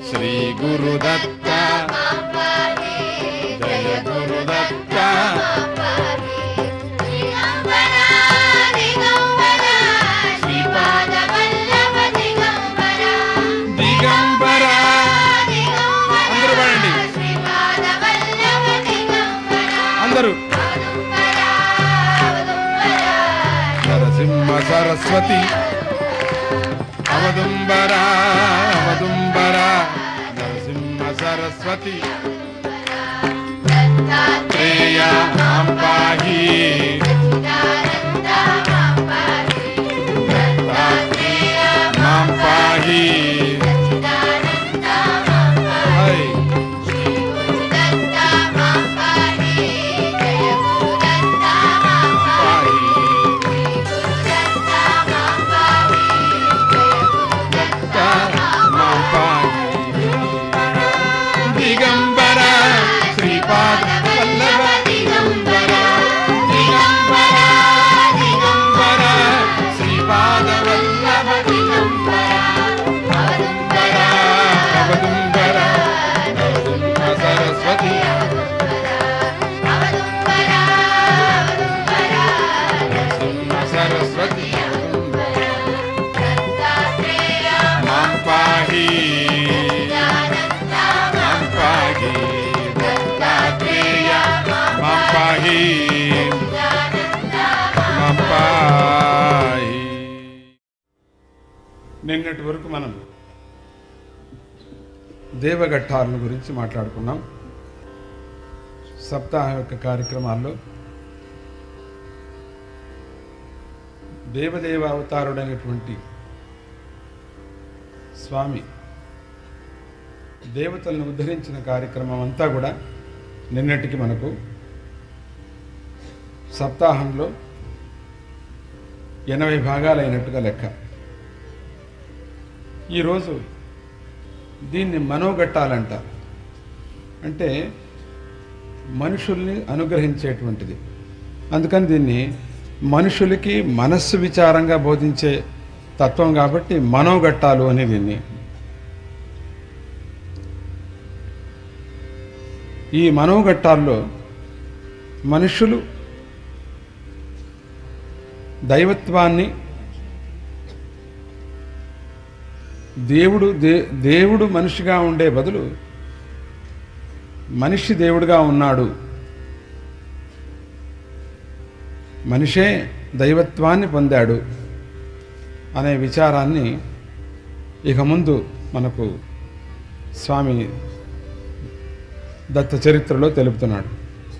శ్రీ గురుదత్త జయ గురుదత్త దిగంబర అందరూ పాడండి అందరూ నరసింహ సరస్వతి అవదుంబర అవదుంబర నరసింహ సరస్వతి శ్రేయ మాం పాహి మాం పాహి హై పాహి దత్త మాం పాహి దిగంబర శ్రీపాద వల్లభ దిగంబర దిగంబర దిగంబర శ్రీపాద వల్లభ దిగంబర అవదుంబర అవదుంబర నరసింహ సరస్వతి నరసింహ సరస్వతి మాం పాహి మాం పాహి దత్తాత్రేయ మాం పాహి మాం పాహి నిన్నటి వరకు మనం దేవఘట్టాలను గురించి మాట్లాడుకున్నాం సప్తాహ యొక్క కార్యక్రమాల్లో దేవదేవ అవతారుడైనటువంటి స్వామి దేవతలను ఉద్ధరించిన కార్యక్రమం అంతా కూడా నిన్నటికి మనకు సప్తాహంలో ఎనభై భాగాలైనట్టుగా లెక్క ఈరోజు దీన్ని మనోగట్టాలంట అంటే మనుషుల్ని అనుగ్రహించేటువంటిది అందుకని దీన్ని మనుషులకి మనస్సు విచారంగా బోధించే తత్వం కాబట్టి మనోగట్టాలు అని దీన్ని ఈ మనోగట్టాల్లో మనుషులు దైవత్వాన్ని దేవుడు దే దేవుడు మనిషిగా ఉండే బదులు మనిషి దేవుడుగా ఉన్నాడు మనిషే దైవత్వాన్ని పొందాడు అనే విచారాన్ని ఇక ముందు మనకు స్వామి దత్త చరిత్రలో తెలుపుతున్నాడు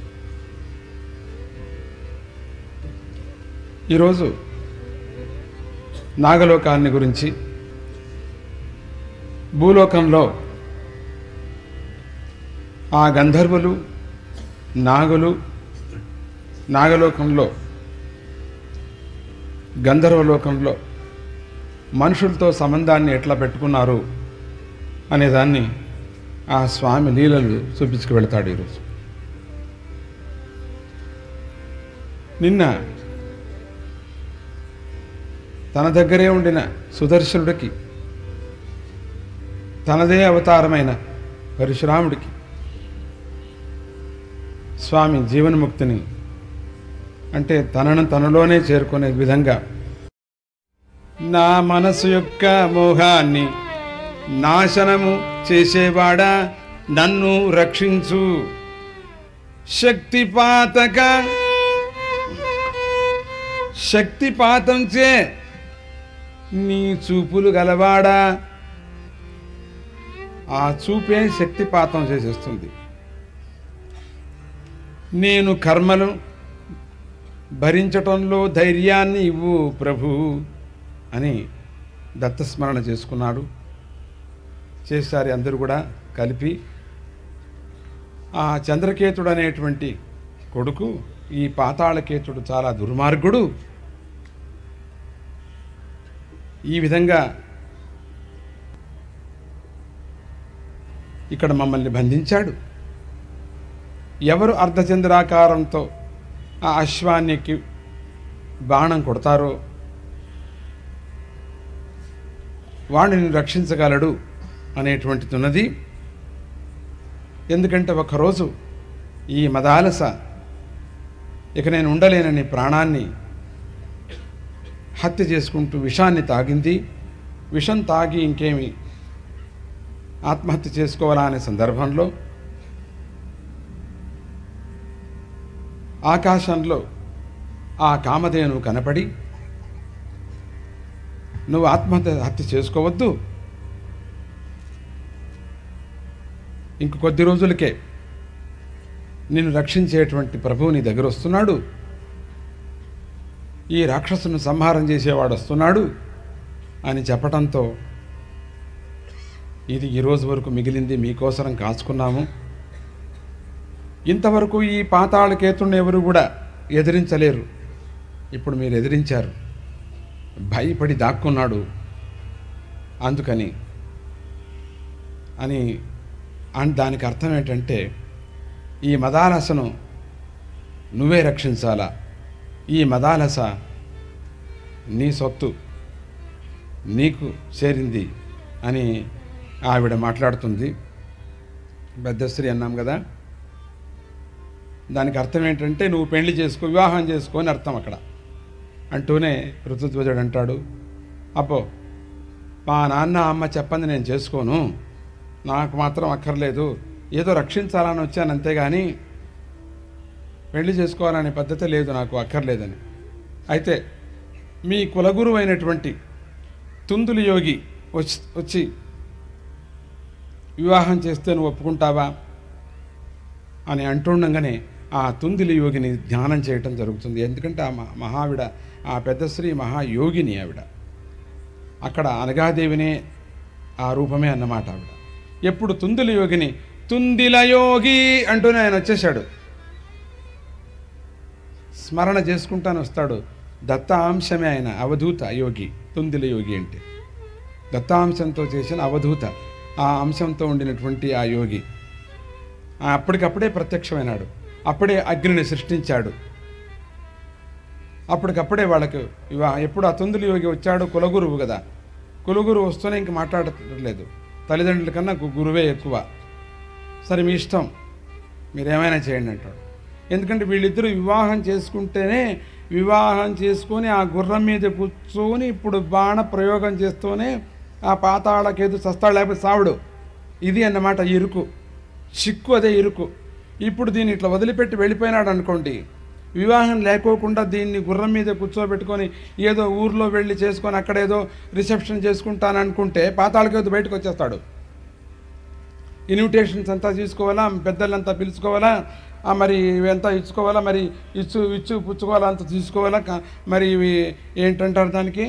ఈరోజు నాగలోకాన్ని గురించి భూలోకంలో ఆ గంధర్వులు నాగులు నాగలోకంలో గంధర్వలోకంలో మనుషులతో సంబంధాన్ని ఎట్లా పెట్టుకున్నారు అనేదాన్ని ఆ స్వామి లీలలు చూపించుకు వెళతాడు ఈరోజు నిన్న తన దగ్గరే ఉండిన సుదర్శనుడికి తనదే అవతారమైన పరశురాముడికి స్వామి జీవన్ముక్తిని అంటే తనను తనలోనే చేరుకునే విధంగా నా మనసు యొక్క మోహాన్ని నాశనము చేసేవాడా నన్ను రక్షించు శక్తిపాతక శక్తిపాతంచే నీ చూపులు గలవాడా ఆ చూపే శక్తిపాతం చేసేస్తుంది నేను కర్మలు భరించటంలో ధైర్యాన్ని ఇవ్వు ప్రభు అని దత్తస్మరణ చేసుకున్నాడు చేసారి అందరూ కూడా కలిపి ఆ చంద్రకేతుడు అనేటువంటి కొడుకు ఈ పాతాళకేతుడు చాలా దుర్మార్గుడు ఈ విధంగా ఇక్కడ మమ్మల్ని బంధించాడు ఎవరు అర్ధచంద్రాకారంతో ఆ అశ్వానికి బాణం కొడతారో వాడిని రక్షించగలడు అనేటువంటిది ఉన్నది ఎందుకంటే ఒకరోజు ఈ మదాలస ఇక నేను ఉండలేనని ప్రాణాన్ని హత్య చేసుకుంటూ విషాన్ని తాగింది విషం తాగి ఇంకేమి ఆత్మహత్య చేసుకోవాలా అనే సందర్భంలో ఆకాశంలో ఆ కామధేను కనపడి నువ్వు ఆత్మహత్య హత్య చేసుకోవద్దు ఇంక కొద్ది రోజులకే నిన్ను రక్షించేటువంటి ప్రభువు నీ దగ్గర వస్తున్నాడు ఈ రాక్షసును సంహారం చేసేవాడు వస్తున్నాడు అని చెప్పటంతో ఇది ఈ రోజు వరకు మిగిలింది మీకోసరం కాచుకున్నాము ఇంతవరకు ఈ పాతాళకేతుడిని ఎవరు కూడా ఎదిరించలేరు ఇప్పుడు మీరు ఎదిరించారు భయపడి దాక్కున్నాడు అందుకని అని అండ్ దానికి అర్థం ఏంటంటే ఈ మదాలసను నువ్వే రక్షించాలా ఈ మదాలస నీ సొత్తు నీకు చేరింది అని ఆవిడ మాట్లాడుతుంది పెద్దశ్రీ అన్నాం కదా దానికి అర్థం ఏంటంటే నువ్వు పెళ్లి చేసుకో వివాహం చేసుకో అని అర్థం అక్కడ అంటూనే ఋతుధ్వజుడు అంటాడు అప్పో మా నాన్న అమ్మ చెప్పంది నేను చేసుకోను నాకు మాత్రం అక్కర్లేదు ఏదో రక్షించాలని వచ్చాను అంతేగాని పెళ్లి చేసుకోవాలనే పద్ధతి లేదు నాకు అక్కర్లేదని అయితే మీ కులగురు అయినటువంటి తుందులు యోగి వచ్చి వచ్చి వివాహం చేస్తే నువ్వు ఒప్పుకుంటావా అని అంటుండగానే ఆ తుందిలి యోగిని ధ్యానం చేయటం జరుగుతుంది ఎందుకంటే ఆ మ- మహావిడ ఆ పెద్దశ్రీ మహాయోగిని ఆవిడ అక్కడ అనగాదేవినే ఆ రూపమే అన్నమాట ఆవిడ ఎప్పుడు తుందిలి యోగిని తుందిల యోగి అంటూనే ఆయన వచ్చేశాడు స్మరణ చేసుకుంటాను వస్తాడు దత్తాంశమే ఆయన అవధూత యోగి తుందిల యోగి అంటే దత్తాంశంతో చేసిన అవధూత ఆ అంశంతో ఉండినటువంటి ఆ యోగి ఆ అప్పటికప్పుడే ప్రత్యక్షమైనాడు అప్పుడే అగ్నిని సృష్టించాడు అప్పటికప్పుడే వాళ్ళకు ఇవా ఎప్పుడు ఆ తుందులు యోగి వచ్చాడు కులగురువు కదా కులగురువు వస్తూనే ఇంక మాట్లాడట్లేదు తల్లిదండ్రుల కన్నా గు- గురువే ఎక్కువ సరే మీ ఇష్టం మీరేమైనా చేయండి అంటాడు ఎందుకంటే వీళ్ళిద్దరూ వివాహం చేసుకుంటేనే వివాహం చేసుకొని ఆ గుర్రం మీద కూర్చొని ఇప్పుడు బాణ ప్రయోగం చేస్తూనే ఆ పాతాళకేదు సస్తాడు లేకపోతే సావుడు ఇది అన్నమాట ఇరుకు చిక్కు అదే ఇరుకు ఇప్పుడు దీన్ని ఇట్లా వదిలిపెట్టి వెళ్ళిపోయినాడు అనుకోండి వివాహం లేకోకుండా దీన్ని గుర్రం మీద కూర్చోబెట్టుకొని ఏదో ఊర్లో వెళ్ళి చేసుకొని అక్కడ ఏదో రిసెప్షన్ చేసుకుంటాననుకుంటే పాతాళకేదు బయటకు వచ్చేస్తాడు ఇన్విటేషన్స్ అంతా తీసుకోవాలా పెద్దలంతా పిలుచుకోవాలా ఆ మరి ఇవంతా ఇచ్చుకోవాలా మరి ఇచ్చు ఇచ్చు పుచ్చుకోవాలా అంత తీసుకోవాలా క- మరి ఇవి ఏంటంటారు దానికి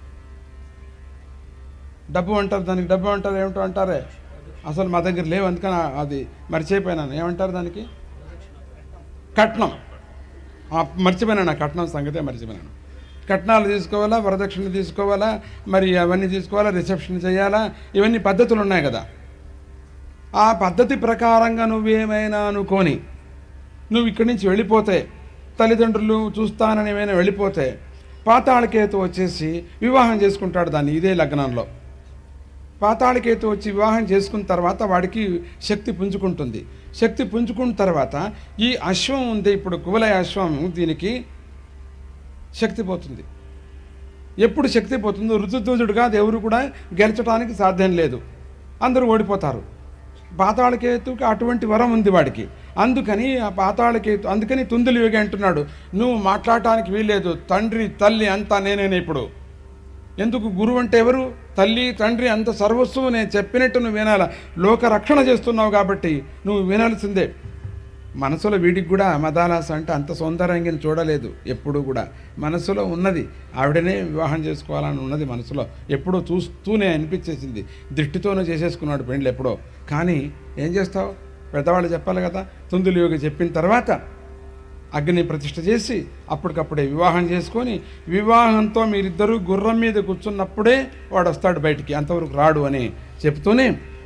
డబ్బు అంటారు దానికి డబ్బు అంటారు ఏమిటో అంటారే అసలు మా దగ్గర లేవు అందుకని ఆ- అది మర్చిపోయినాను ఏమంటారు దానికి కట్నం ఆ, మర్చిపోయినాను ఆ కట్నం సంగతే మర్చిపోయినాను కట్నాలు తీసుకోవాలా వరదక్షిణ తీసుకోవాలా మరి అవన్నీ తీసుకోవాలా రిసెప్షన్ చేయాలా ఇవన్నీ పద్ధతులు ఉన్నాయి కదా ఆ పద్ధతి ప్రకారంగా నువ్వేమైనా అనుకొని నువ్వు ఇక్కడి నుంచి వెళ్ళిపోతే తల్లిదండ్రులు చూస్తానని ఏమైనా వెళ్ళిపోతే పాతాళకేతు వచ్చేసి వివాహం చేసుకుంటాడు దాన్ని ఇదే లగ్నంలో పాతాళకేతు వచ్చి వివాహం చేసుకున్న తర్వాత వాడికి శక్తి పుంజుకుంటుంది శక్తి పుంజుకున్న తర్వాత ఈ అశ్వం ఉంది ఇప్పుడు కువలయ అశ్వం దీనికి శక్తి పోతుంది ఎప్పుడు శక్తి పోతుందో ఋతుధ్వజుడుగా దేవుడు కూడా గెలిచడానికి సాధ్యం లేదు అందరూ ఓడిపోతారు పాతాళకేతుకి అటువంటి వరం ఉంది వాడికి అందుకని ఆ పాతాళకేతు అందుకని తుందులు యోగి అంటున్నాడు నువ్వు మాట్లాడటానికి వీల్లేదు తండ్రి తల్లి అంతా నేనేనే ఇప్పుడు ఎందుకు గురువు అంటే ఎవరు తల్లి తండ్రి అంత సర్వస్వం నేను చెప్పినట్టు నువ్వు వినాల లోక రక్షణ చేస్తున్నావు కాబట్టి నువ్వు వినాల్సిందే మనసులో వీడికి కూడా మదాలాస అంటే అంత సౌందర్యంగా చూడలేదు ఎప్పుడు కూడా మనసులో ఉన్నది ఆవిడనే వివాహం చేసుకోవాలని ఉన్నది మనసులో ఎప్పుడో చూస్తూనే అనిపించేసింది దృష్టితోనే చేసేసుకున్నాడు పెండ్లు ఎప్పుడో కానీ ఏం చేస్తావు పెద్దవాళ్ళు చెప్పాలి కదా తుందులు యోగి చెప్పిన తర్వాత అగ్ని ప్రతిష్ఠ చేసి అప్పటికప్పుడే వివాహం చేసుకొని వివాహంతో మీరిద్దరూ గుర్రం మీద కూర్చున్నప్పుడే వాడు వస్తాడు బయటికి అంతవరకు రాడు అని చెప్తూనే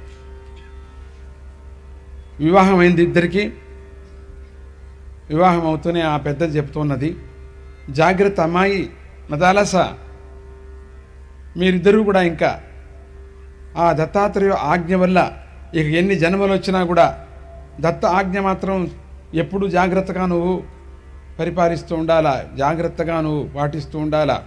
వివాహం అయింది ఇద్దరికి వివాహం అవుతూనే ఆ పెద్ద చెప్తున్నది జాగ్రత్త అమ్మాయి మదాలస మీరిద్దరూ కూడా ఇంకా ఆ దత్తాత్రేయ ఆజ్ఞ వల్ల ఇక ఎన్ని జన్మలు వచ్చినా కూడా దత్త ఆజ్ఞ మాత్రం ఎప్పుడు జాగ్రత్తగా నువ్వు పరిపాలిస్తూ ఉండాలా జాగ్రత్తగా నువ్వు పాటిస్తూ ఉండాలా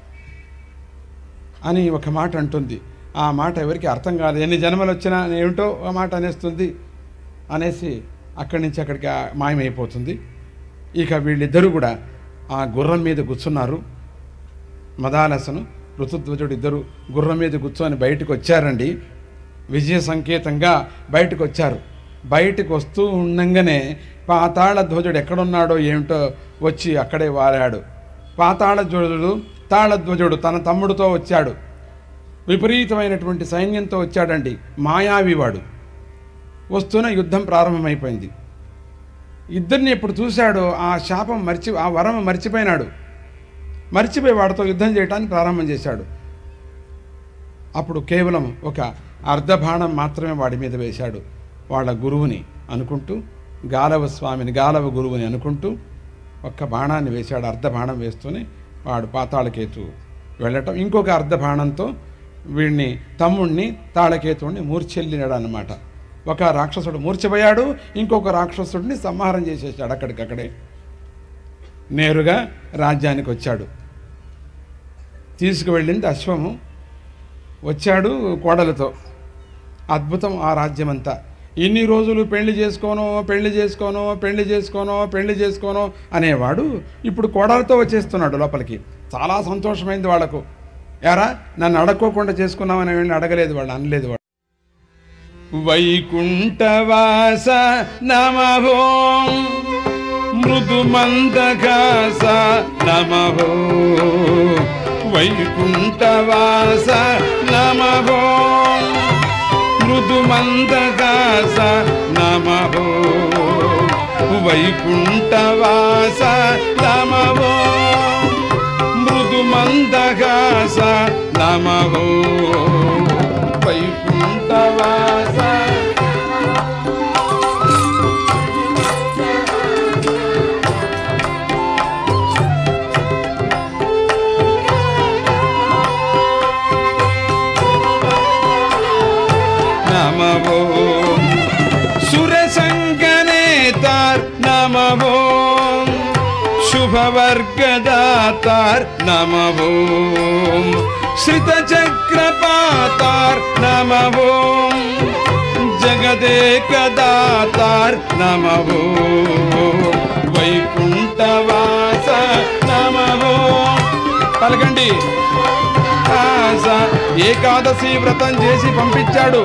అని ఒక మాట అంటుంది ఆ మాట ఎవరికి అర్థం కాదు ఎన్ని జన్మలు వచ్చినా ఏమిటో ఆ మాట అనేస్తుంది అనేసి అక్కడి నుంచి అక్కడికి ఆ మాయమైపోతుంది ఇక వీళ్ళిద్దరూ కూడా ఆ గుర్రం మీద కూర్చున్నారు మదాలసను ఋతుధ్వజుడు ఇద్దరు గుర్రం మీద కూర్చొని బయటకు వచ్చారండి విజయ సంకేతంగా బయటకు వచ్చారు బయటకు వస్తూ ఉండంగానే పాతాళ ధ్వజుడు ఎక్కడున్నాడో ఏమిటో వచ్చి అక్కడే వారాడు పాతాళ ధ్వజుడు తాళధ్వజుడు తన తమ్ముడితో వచ్చాడు విపరీతమైనటువంటి సైన్యంతో వచ్చాడండి మాయావి వాడు వస్తూనే యుద్ధం ప్రారంభమైపోయింది ఇద్దరిని ఎప్పుడు చూశాడో ఆ శాపం మర్చి ఆ వరం మర్చిపోయినాడు మర్చిపోయి వాడితో యుద్ధం చేయడానికి ప్రారంభం చేశాడు అప్పుడు కేవలం ఒక అర్ధ బాణం మాత్రమే వాడి మీద వేశాడు వాళ్ళ గురువుని అనుకుంటూ గాలవ స్వామిని గాలవ గురువుని అనుకుంటూ ఒక్క బాణాన్ని వేశాడు అర్ధ బాణం వేస్తూనే వాడు పాతాళకేతు వెళ్ళటం ఇంకొక అర్ధ బాణంతో వీడిని తమ్ముణ్ణి తాళకేతుడిని మూర్చెల్లినాడు అన్నమాట ఒక రాక్షసుడు మూర్చపోయాడు ఇంకొక రాక్షసుడిని సంహారం చేసేసాడు అక్కడికక్కడే నేరుగా రాజ్యానికి వచ్చాడు తీసుకువెళ్ళింది అశ్వము వచ్చాడు కోడలతో అద్భుతం ఆ రాజ్యమంతా ఇన్ని రోజులు పెళ్లి చేసుకోను పెళ్లి చేసుకోను పెళ్లి చేసుకోను పెళ్లి చేసుకోను అనేవాడు ఇప్పుడు కోడలతో వచ్చేస్తున్నాడు లోపలికి చాలా సంతోషమైంది వాళ్ళకు ఎరా నన్ను అడక్కోకుండా చేసుకున్నామని వెళ్ళి అడగలేదు వాళ్ళు అనలేదు వాళ్ళు వైకుంఠవాస నమో మృదు మందకాస నమో వైకుంఠవాస నమో మృదు మందకాస నమో వైకుంఠవాస నమో మృదు మందకాస నమో వైకుంఠవాస నమో సురసంగనేతార్ నమో శుభవర్గదాతార్ నమో శ్రితచక్రపాతార్ నమో జగదేకదాతార్ నమో వైకుంఠవాస నమో పలకండి ఆస ఏకాదశి వ్రతం చేసి పంపించాడు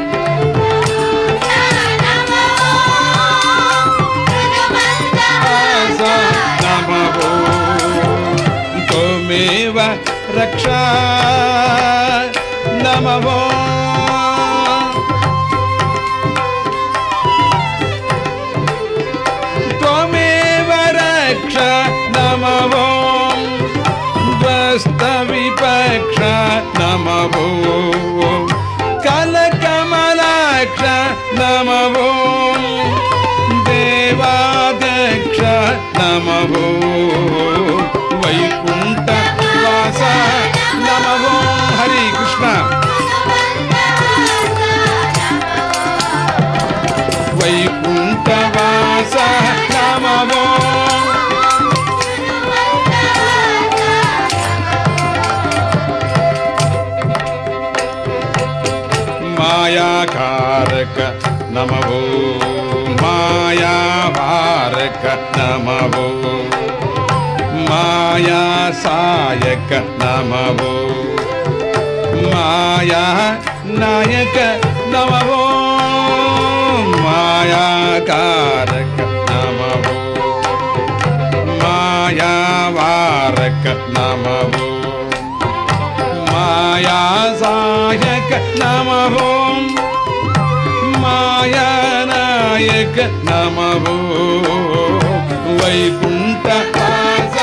ఆస నమో త్వమేవ రక్ష నమో త్వమేవ రక్ష నమో ధ్వస్త విపక్ష నమో కలకమలాక్ష నమో దేవాదక్ష నమో వైకుంఠ వాస నమో హరి కృష్ణ వైకుంఠ వాస నమో మాయాకారక నమవో మాయావారక నమవో మాయా సాయక నమవో మాయా నాయక నమవో మాయాకారక నమవో మాయావారక నమవో మాయాసాయక నమో మాయానాయక నమో వైకుంఠ వాస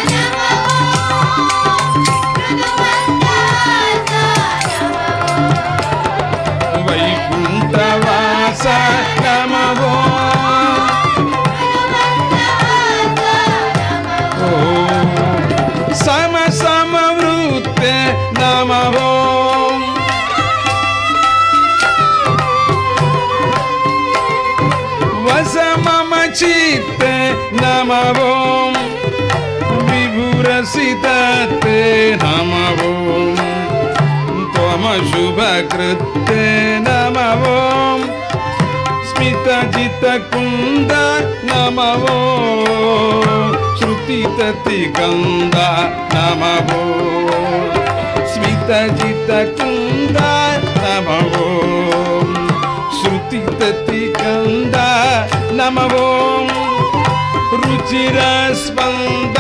వైకుంఠ వాస నమో సమ సమవృత్తే నమో చిత్తే నమ ఓం విభురసితే నమ ఓం త్వమశుభకృత్తే నమ ఓం స్మితజితకుంద నమ ఓం శృతితతికంద నమ ఓం స్మితజితకుంద నమ ఓం శృతితతికంద నమ ఓం రుచిరస్పంద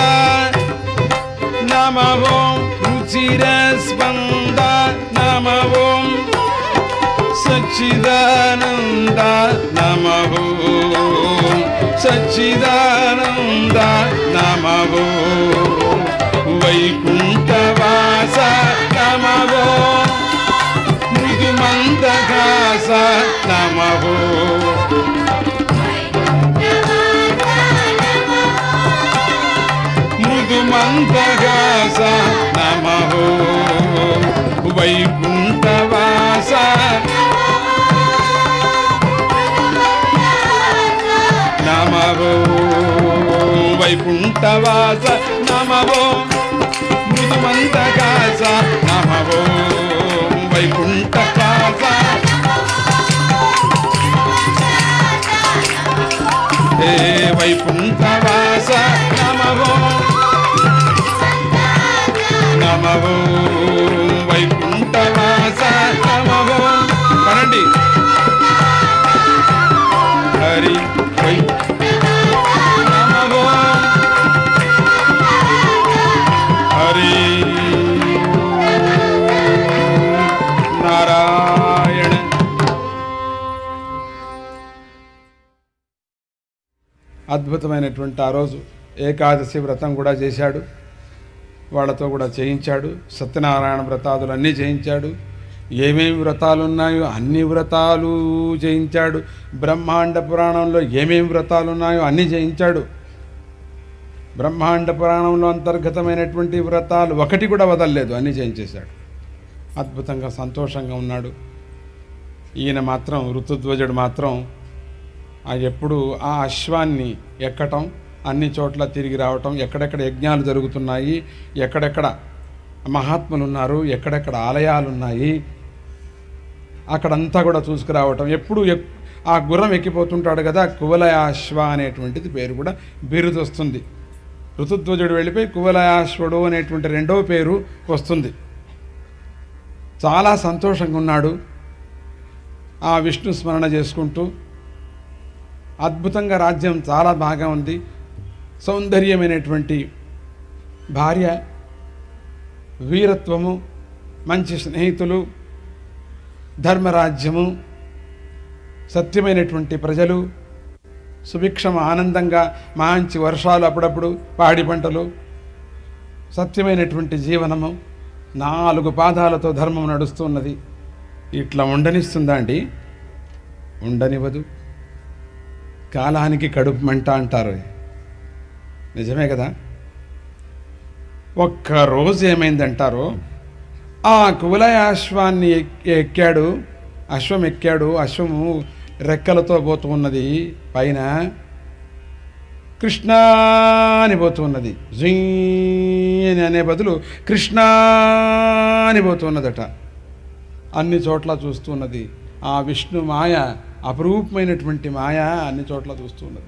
నమ ఓం రుచిరస్పంద నమ ఓం సచ్చిదానంద నమ ఓం సచ్చిదానంద నమ ఓం వైకుంఠవాస నమ ఓం మృదుమందకాస నమ ఓం మృదుమందగాస నమ వైకుంఠవాస నమ వైకుంఠవాస నమ మృదుమందగాస నమ వైకుంఠవాస హే వైకుంఠవాస నమ నమో వైకుంఠవాస నమో పనండి హరి వై నమో హరి నారాయణ అద్భుతమైనటువంటి ఆ రోజు ఏకాదశి వ్రతం కూడా చేశాడు వాళ్ళతో కూడా చేయించాడు సత్యనారాయణ వ్రతాదులు అన్నీ చేయించాడు ఏమేమి వ్రతాలు ఉన్నాయో అన్ని వ్రతాలు చేయించాడు బ్రహ్మాండ పురాణంలో ఏమేమి వ్రతాలు ఉన్నాయో అన్నీ చేయించాడు బ్రహ్మాండ పురాణంలో అంతర్గతమైనటువంటి వ్రతాలు ఒకటి కూడా వదలలేదు అన్నీ చేయించేశాడు అద్భుతంగా సంతోషంగా ఉన్నాడు ఈయన మాత్రం ఋతుధ్వజుడు మాత్రం ఆ ఎప్పుడు ఆ అశ్వాన్ని ఎక్కటం అన్ని చోట్ల తిరిగి రావటం ఎక్కడెక్కడ యజ్ఞాలు జరుగుతున్నాయి ఎక్కడెక్కడ మహాత్ములు ఉన్నారు ఎక్కడెక్కడ ఆలయాలు ఉన్నాయి అక్కడంతా కూడా చూసుకురావటం ఎప్పుడు ఎక్- ఆ గుర్రం ఎక్కిపోతుంటాడు కదా కువలయాశ్వ అనేటువంటిది పేరు కూడా బిరుదు వస్తుంది ఋతుధ్వజుడు వెళ్ళిపోయి కువలయాశ్వడు అనేటువంటి రెండవ పేరు వస్తుంది చాలా సంతోషంగా ఉన్నాడు ఆ విష్ణు స్మరణ చేసుకుంటూ అద్భుతంగా రాజ్యం చాలా బాగా ఉంది సౌందర్యమైనటువంటి భార్య వీరత్వము మంచి స్నేహితులు ధర్మరాజ్యము సత్యమైనటువంటి ప్రజలు సుభిక్షమ ఆనందంగా మంచి వర్షాలు అప్పుడప్పుడు పాడి పంటలు సత్యమైనటువంటి జీవనము నాలుగు పాదాలతో ధర్మం నడుస్తున్నది ఇట్లా ఉండనిస్తుందా అండి ఉండనివ్వదు కాలానికి కడుపు మంట అంటారు నిజమే కదా ఒక్క రోజు ఏమైందంటారో ఆ కువలయాశ్వాన్ని ఎక్- ఎక్కాడు అశ్వం ఎక్కాడు అశ్వము రెక్కలతో పోతూ ఉన్నది పైన కృష్ణ అని పోతూ ఉన్నది జీ అని అనే బదులు కృష్ణ అని పోతూ ఉన్నదట అన్ని చోట్ల చూస్తూ ఉన్నది ఆ విష్ణు మాయ అపరూపమైనటువంటి మాయ అన్ని చోట్ల చూస్తూ ఉన్నది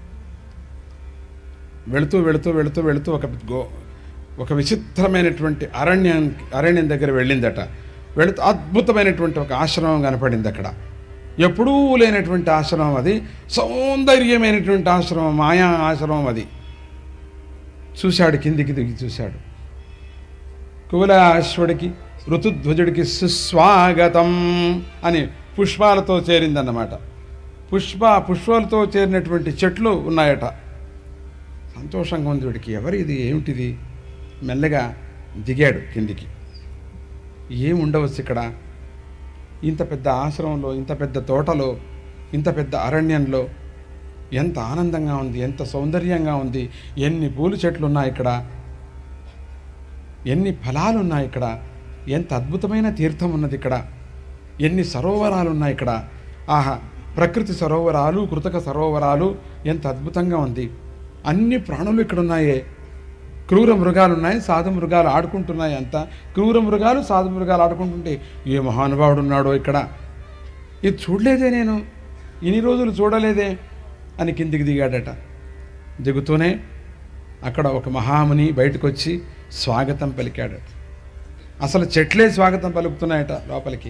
వెళుతూ వెళుతూ వెళుతూ వెళుతూ ఒక గో ఒక విచిత్రమైనటువంటి అరణ్యం అరణ్యం దగ్గర వెళ్ళిందట వెళుతూ అద్భుతమైనటువంటి ఒక ఆశ్రమం కనపడింది అక్కడ ఎప్పుడూ లేనటువంటి ఆశ్రమం అది సౌందర్యమైనటువంటి ఆశ్రమం మాయా ఆశ్రమం అది చూశాడు కిందికి దిగి చూశాడు కువలాశ్వడికి ఋతుధ్వజుడికి సుస్వాగతం అని పుష్పాలతో చేరిందన్నమాట పుష్ప పుష్పాలతో చేరినటువంటి చెట్లు ఉన్నాయట సంతోషంగా ఉంది వీడికి ఎవరు ఇది ఏమిటిది మెల్లగా దిగాడు కిందికి ఏం ఉండవచ్చు ఇక్కడ ఇంత పెద్ద ఆశ్రమంలో ఇంత పెద్ద తోటలో ఇంత పెద్ద అరణ్యంలో ఎంత ఆనందంగా ఉంది ఎంత సౌందర్యంగా ఉంది ఎన్ని పూల చెట్లు ఉన్నాయి ఇక్కడ ఎన్ని ఫలాలు ఉన్నాయి ఇక్కడ ఎంత అద్భుతమైన తీర్థం ఉన్నది ఇక్కడ ఎన్ని సరోవరాలు ఉన్నాయి ఇక్కడ ఆహా ప్రకృతి సరోవరాలు కృతక సరోవరాలు ఎంత అద్భుతంగా ఉంది అన్ని ప్రాణులు ఇక్కడ ఉన్నాయే క్రూర మృగాలు ఉన్నాయి సాధు మృగాలు ఆడుకుంటున్నాయి అంతా క్రూర మృగాలు సాధు మృగాలు ఆడుకుంటుంటే ఏ మహానుభావుడు ఉన్నాడో ఇక్కడ ఇది చూడలేదే నేను ఇన్ని రోజులు చూడలేదే అని కిందికి దిగాడట దిగుతూనే అక్కడ ఒక మహాముని బయటకు వచ్చి స్వాగతం పలికాడు అసలు చెట్లే స్వాగతం పలుకుతున్నాయట లోపలికి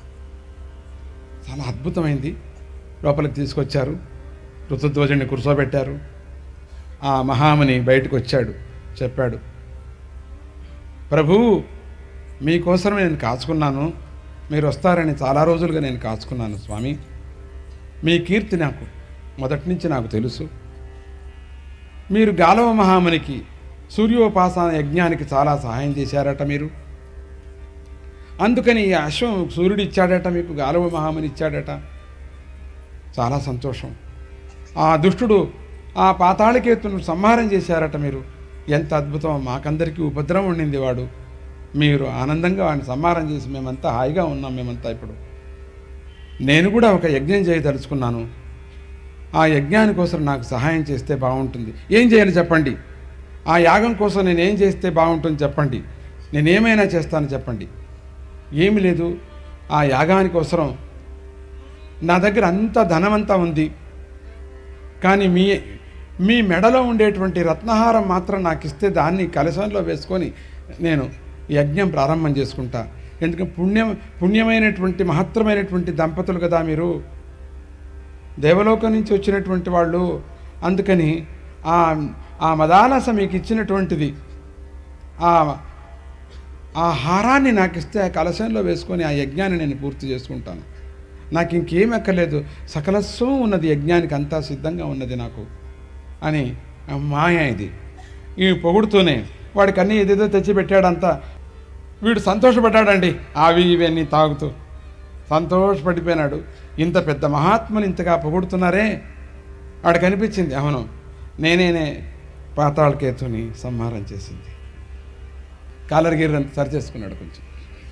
చాలా అద్భుతమైంది లోపలికి తీసుకొచ్చారు ఋతుధ్వజుడిని కూర్చోబెట్టారు ఆ మహాముని బయటకు వచ్చాడు చెప్పాడు ప్రభు మీకోసం నేను కాచుకున్నాను మీరు వస్తారని చాలా రోజులుగా నేను కాచుకున్నాను స్వామి మీ కీర్తి నాకు మొదటి నుంచి నాకు తెలుసు మీరు గాలవ మహామునికి సూర్యోపాసన యజ్ఞానికి చాలా సహాయం చేశారట మీరు అందుకని ఈ అశ్వం సూర్యుడు ఇచ్చాడట మీకు గాలవ మహాముని ఇచ్చాడట చాలా సంతోషం ఆ దుష్టుడు ఆ పాతాళకేతును సంహారం చేశారట మీరు ఎంత అద్భుతం మాకందరికీ ఉపద్రవం ఉండింది వాడు మీరు ఆనందంగా వాడిని సంహారం చేసి మేమంతా హాయిగా ఉన్నాం మేమంతా ఇప్పుడు నేను కూడా ఒక యజ్ఞం చేయదలుచుకున్నాను ఆ యజ్ఞాని కోసం నాకు సహాయం చేస్తే బాగుంటుంది ఏం చేయాలి చెప్పండి ఆ యాగం కోసం నేను ఏం చేస్తే బాగుంటుంది చెప్పండి నేను ఏమైనా చేస్తాను చెప్పండి ఏమి లేదు ఆ యాగానికి అవసరం నా దగ్గర అంత ధనమంతా ఉంది కానీ మీ మీ మెడలో ఉండేటువంటి రత్నహారం మాత్రం నాకు ఇస్తే దాన్ని కలశంలో వేసుకొని నేను యజ్ఞం ప్రారంభం చేసుకుంటా ఎందుకంటే పుణ్యం పుణ్యమైనటువంటి మహత్తరమైనటువంటి దంపతులు కదా మీరు దేవలోకం నుంచి వచ్చినటువంటి వాళ్ళు అందుకని ఆ ఆ మదాలస మీకు ఇచ్చినటువంటిది ఆ ఆ హారాన్ని నాకు ఇస్తే ఆ కలశంలో వేసుకొని ఆ యజ్ఞాన్ని నేను పూర్తి చేసుకుంటాను నాకు ఇంకేం ఎక్కలేదు సకలస్వం ఉన్నది యజ్ఞానికి అంతా సిద్ధంగా ఉన్నది నాకు అని ఆ మాయ ఇది ఈ పొగుడుతూనే వాడికి అన్నీ ఏదేదో తెచ్చిపెట్టాడంతా వీడు సంతోషపడ్డాడండి అవి ఇవన్నీ తాగుతూ సంతోషపడిపోయినాడు ఇంత పెద్ద మహాత్ముని ఇంతగా పొగుడుతున్నారే వాడికి అనిపించింది అవును నేనేనే పాతాళకేతుని సంహారం చేసింది కాలర్గిరి అంత సరి చేసుకున్నాడు కొంచెం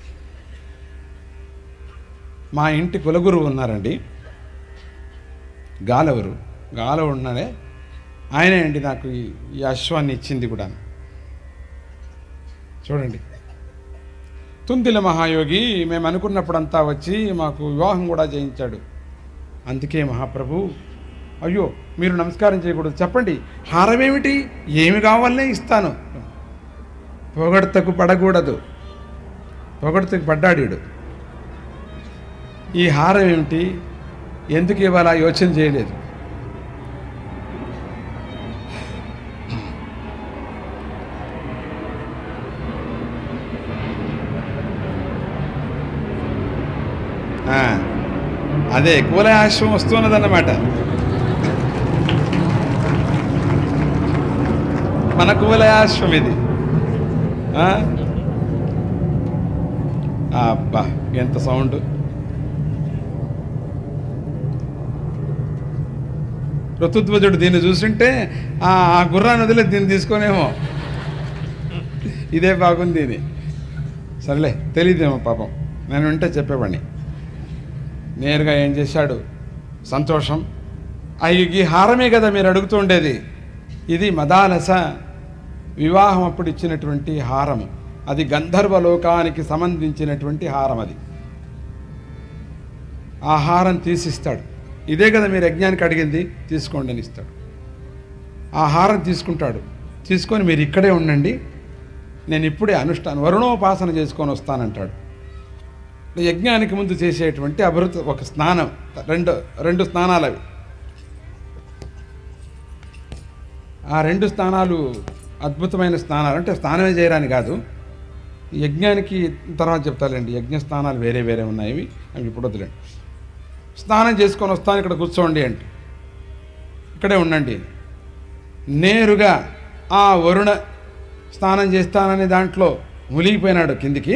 మా ఇంటి కులగురువు ఉన్నారండి గాలవరు గాలవ ఉన్నాడే ఆయనే అండి నాకు ఈ ఈ అశ్వాన్ని ఇచ్చింది కూడా చూడండి తుందిల మహాయోగి మేము అనుకున్నప్పుడంతా వచ్చి మాకు వివాహం కూడా చేయించాడు అందుకే మహాప్రభు అయ్యో మీరు నమస్కారం చేయకూడదు చెప్పండి హారం ఏమిటి ఏమి కావాలనే ఇస్తాను పొగడ్తకు పడకూడదు పొగడ్తకు పడ్డాడు ఈ హారం ఏమిటి ఎందుకు ఇవ్వాలా యోచన చేయలేదు ఆ, అదే కులయాశ్వం వస్తున్నదన్నమాట మన కువలయాశ్వం ఇది ఆ? అబ్బా ఎంత సౌండ్ ఋతుధ్వజుడు దీన్ని చూస్తుంటే ఆ ఆ గుర్రాన్ని వదిలే దీన్ని తీసుకోనేమో ఇదే బాగుంది ఇది సరేలే తెలియదేమో పాపం నేను వింటే చెప్పేవాడిని నేరుగా ఏం చేశాడు సంతోషం అయ్యి ఈ హారమే కదా మీరు అడుగుతుండేది ఇది మదాలస వివాహం అప్పుడు ఇచ్చినటువంటి హారం అది గంధర్వ లోకానికి సంబంధించినటువంటి హారం అది ఆ హారం తీసిస్తాడు ఇదే కదా మీరు యజ్ఞానికి అడిగింది తీసుకోండి అని ఇస్తాడు ఆ హారం తీసుకుంటాడు తీసుకొని మీరు ఇక్కడే ఉండండి నేను ఇప్పుడే అనుష్ఠానం వరుణోపాసన చేసుకొని వస్తానంటాడు యజ్ఞానికి ముందు చేసేటువంటి అభివృద్ధి ఒక స్నానం రెండు రెండు స్నానాలు అవి ఆ రెండు స్నానాలు అద్భుతమైన స్నానాలు అంటే స్నానమే చేయరాని కాదు యజ్ఞానికి తర్వాత చెప్తాలండి యజ్ఞ స్నానాలు వేరే వేరే ఉన్నాయి ఇవి అవి ఇప్పుడు వదిలేండి స్నానం చేసుకొని వస్తాను ఇక్కడ కూర్చోండి అంటే ఇక్కడే ఉండండి నేరుగా ఆ వరుణ స్నానం చేస్తాననే దాంట్లో మునిగిపోయినాడు కిందికి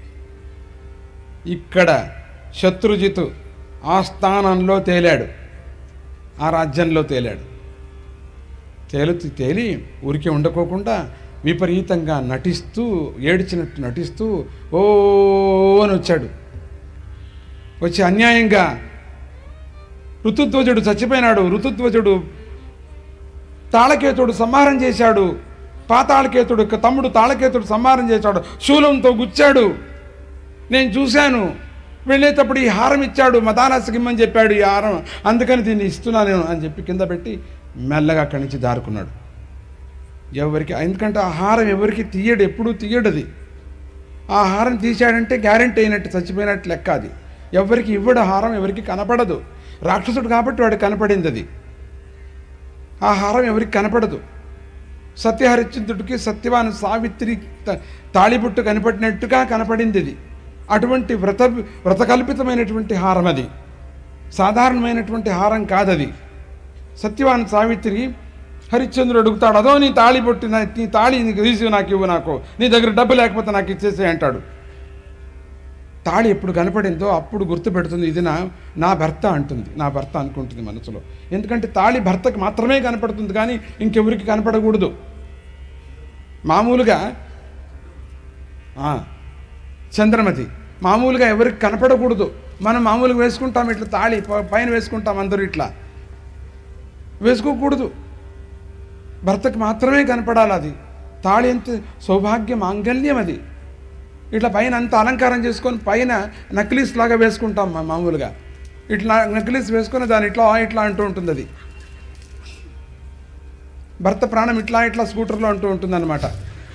ఇక్కడ శత్రుజితు ఆ స్థానంలో తేలాడు ఆ రాజ్యంలో తేలాడు తేలుతూ తేలి ఊరికే ఉండకోకుండా విపరీతంగా నటిస్తూ ఏడ్చినట్టు నటిస్తూ ఓ అని వచ్చాడు వచ్చి అన్యాయంగా ఋతుధ్వజుడు చచ్చిపోయినాడు ఋతుధ్వజుడు తాళకేతుడు సంహారం చేశాడు పాతాళకేతుడు యొక్క తమ్ముడు తాళకేతుడు సంహారం చేశాడు శూలంతో గుచ్చాడు నేను చూశాను వెళ్ళేటప్పుడు ఈ హారం ఇచ్చాడు మదానాసకి ఇమ్మని చెప్పాడు ఈ హారం అందుకని దీన్ని ఇస్తున్నాను నేను అని చెప్పి కింద పెట్టి మెల్లగా అక్కడి నుంచి దారుకున్నాడు ఎవరికి ఎందుకంటే ఆ హారం ఎవరికి తీయడు ఎప్పుడూ తీయడది ఆ హారం తీశాడంటే గ్యారెంటీ అయినట్టు చచ్చిపోయినట్టు లెక్క అది ఎవరికి ఇవ్వడు హారం ఎవరికి కనపడదు రాక్షసుడు కాబట్టి వాడు కనపడింది అది ఆ హారం ఎవరికి కనపడదు సత్యహరిశ్చంద్రుడికి సత్యవాన సావిత్రి త- తాళిబుట్టు కనపడినట్టుగా కనపడింది ఇది అటువంటి వ్రత వ్రతకల్పితమైనటువంటి హారం అది సాధారణమైనటువంటి హారం కాదది సత్యవాన్ సావిత్రి హరిశ్చంద్రుడు అడుగుతాడు అదో నీ తాళి పొట్టి నా- నీ తాళి నీకు తీసి నాకు ఇవ్వు నాకు నీ దగ్గర డబ్బు లేకపోతే నాకు ఇచ్చేసే అంటాడు తాళి ఎప్పుడు కనపడిందో అప్పుడు గుర్తుపెడుతుంది ఇది నా నా భర్త అంటుంది నా భర్త అనుకుంటుంది మనసులో ఎందుకంటే తాళి భర్తకు మాత్రమే కనపడుతుంది కానీ ఇంకెవరికి కనపడకూడదు మామూలుగా ఆ, చంద్రమతి మామూలుగా ఎవరికి కనపడకూడదు మనం మామూలుగా వేసుకుంటాం ఇట్లా తాళి ప- పైన వేసుకుంటాం అందరూ ఇట్లా వేసుకోకూడదు భర్తకు మాత్రమే కనపడాలి అది తాళి ఎంత సౌభాగ్య మాంగల్యం అది ఇట్లా పైన అంత అలంకారం చేసుకొని పైన నక్లీస్ లాగా వేసుకుంటాం మా- మామూలుగా ఇట్లా నక్లీస్ వేసుకొని దాని ఇట్లా ఇట్లా అంటూ ఉంటుంది అది భర్త ప్రాణం ఇట్లా ఇట్లా స్కూటర్లో అంటూ ఉంటుంది అనమాట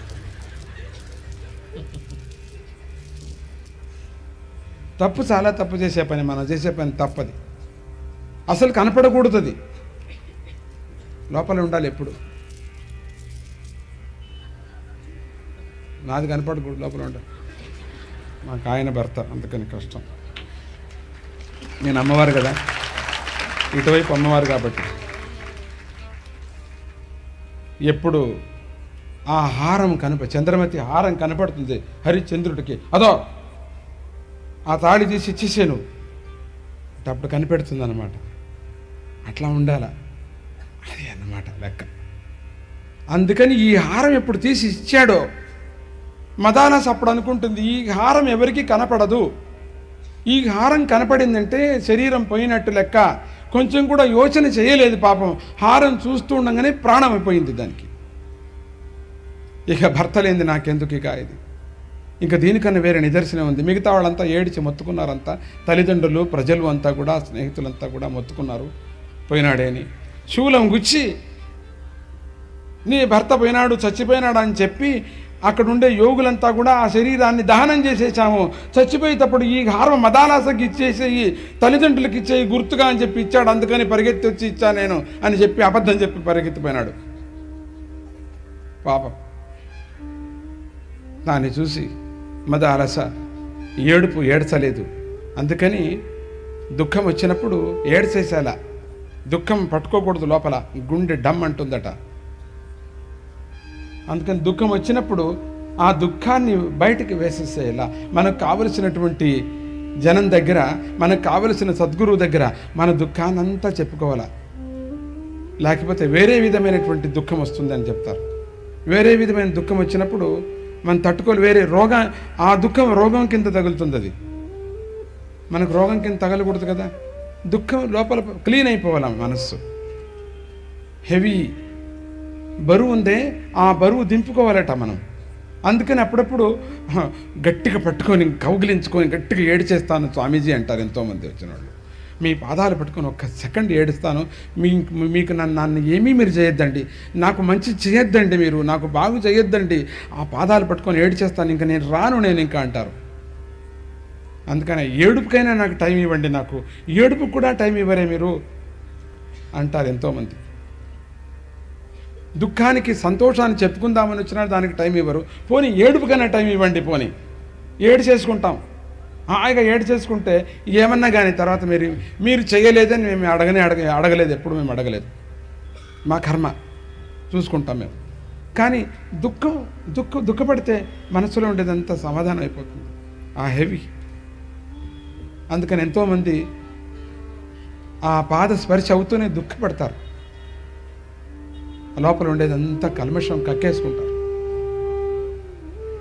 తప్పు చాలా తప్పు చేసే పని మనం చేసే పని తప్పది అసలు కనపడకూడదు అది లోపల ఉండాలి ఎప్పుడు నాది కనపడకూడదు లోపల ఉండాలి మాకు ఆయన భర్త అందుకని కష్టం నేను అమ్మవారు కదా ఇటువైపు అమ్మవారు కాబట్టి ఎప్పుడు ఆ హారం కనప చంద్రమతి హారం కనపడుతుంది హరిశ్చంద్రుడికి అదో ఆ తాళి తీసి ఇచ్చేసాను అంటే అప్పుడు కనిపెడుతుంది అనమాట అట్లా ఉండాల అది అన్నమాట లెక్క అందుకని ఈ హారం ఎప్పుడు తీసి ఇచ్చాడో మదానస్ అప్పుడు అనుకుంటుంది ఈ హారం ఎవరికి కనపడదు ఈ హారం కనపడిందంటే శరీరం పోయినట్టు లెక్క కొంచెం కూడా యోచన చేయలేదు పాపం హారం చూస్తూ ఉండగానే ప్రాణం అయిపోయింది దానికి ఇక భర్త లేనిది నాకెందుకు ఇక ఇది ఇంకా దీనికన్నా వేరే నిదర్శనం ఉంది మిగతా వాళ్ళంతా ఏడిచి మొత్తుకున్నారంతా తల్లిదండ్రులు ప్రజలు అంతా కూడా స్నేహితులంతా కూడా మొత్తుకున్నారు పోయినాడే అని శూలం గుచ్చి నీ భర్త పోయినాడు చచ్చిపోయినాడు అని చెప్పి అక్కడ ఉండే యోగులంతా కూడా ఆ శరీరాన్ని దహనం చేసేసాము చచ్చిపోయేటప్పుడు ఈ హారం మదాలాసకి ఇచ్చేసేయి తల్లిదండ్రులకి ఇచ్చేయి గుర్తుగా అని చెప్పి ఇచ్చాడు అందుకని పరిగెత్తి వచ్చి ఇచ్చా నేను అని చెప్పి అబద్ధం చెప్పి పరిగెత్తిపోయినాడు పాపం దాన్ని చూసి మదాలస ఏడుపు ఏడ్చలేదు అందుకని దుఃఖం వచ్చినప్పుడు ఏడ్చేసేలా దుఃఖం పట్టుకోకూడదు లోపల గుండె డమ్ అంటుందట అందుకని దుఃఖం వచ్చినప్పుడు ఆ దుఃఖాన్ని బయటికి వేసేసేలా మనకు కావలసినటువంటి జనం దగ్గర మనకు కావలసిన సద్గురువు దగ్గర మన దుఃఖాన్ని అంతా చెప్పుకోవాలా లేకపోతే వేరే విధమైనటువంటి దుఃఖం వస్తుందని చెప్తారు వేరే విధమైన దుఃఖం వచ్చినప్పుడు మనం తట్టుకోలు వేరే రోగం ఆ దుఃఖం రోగం కింద తగులుతుంది అది మనకు రోగం కింద తగలకూడదు కదా దుఃఖం లోపల క్లీన్ అయిపోవాలి మనస్సు హెవీ బరువు ఉందే ఆ బరువు దింపుకోవాలట మనం అందుకని అప్పుడప్పుడు హ, గట్టిగా పట్టుకొని కౌగిలించుకొని గట్టిగా ఏడిచేస్తాను స్వామీజీ అంటారు ఎంతోమంది వచ్చిన వాళ్ళు మీ పాదాలు పట్టుకొని ఒక్క సెకండ్ ఏడుస్తాను మీ మీకు నన్ను నన్ను ఏమీ మీరు చేయొద్దండి నాకు మంచి చేయొద్దండి మీరు నాకు బాగు చేయొద్దండి ఆ పాదాలు పట్టుకొని ఏడిచేస్తాను ఇంకా నేను రాను నేను ఇంకా అంటారు అందుకని ఏడుపుకైనా నాకు టైం ఇవ్వండి నాకు ఏడుపుకు కూడా టైం ఇవ్వరే మీరు అంటారు ఎంతోమంది దుఃఖానికి సంతోషాన్ని చెప్పుకుందామని వచ్చినా దానికి టైం ఇవ్వరు పోనీ ఏడుపుకైనా టైం ఇవ్వండి పోనీ ఏడు చేసుకుంటాం హాయిగా ఏడు చేసుకుంటే ఏమన్నా కానీ తర్వాత మీరు మీరు చేయలేదని మేము అడగనే అడగ అడగలేదు ఎప్పుడు మేము అడగలేదు మా కర్మ చూసుకుంటాం మేము కానీ దుఃఖం దుఃఖం దుఃఖపడితే మనసులో ఉండేదంతా సమాధానం అయిపోతుంది ఆ హెవీ అందుకని ఎంతోమంది ఆ పాద స్పర్శ అవుతూనే దుఃఖపడతారు లోపల ఉండేదంతా కల్మషం కక్కేసుకుంటారు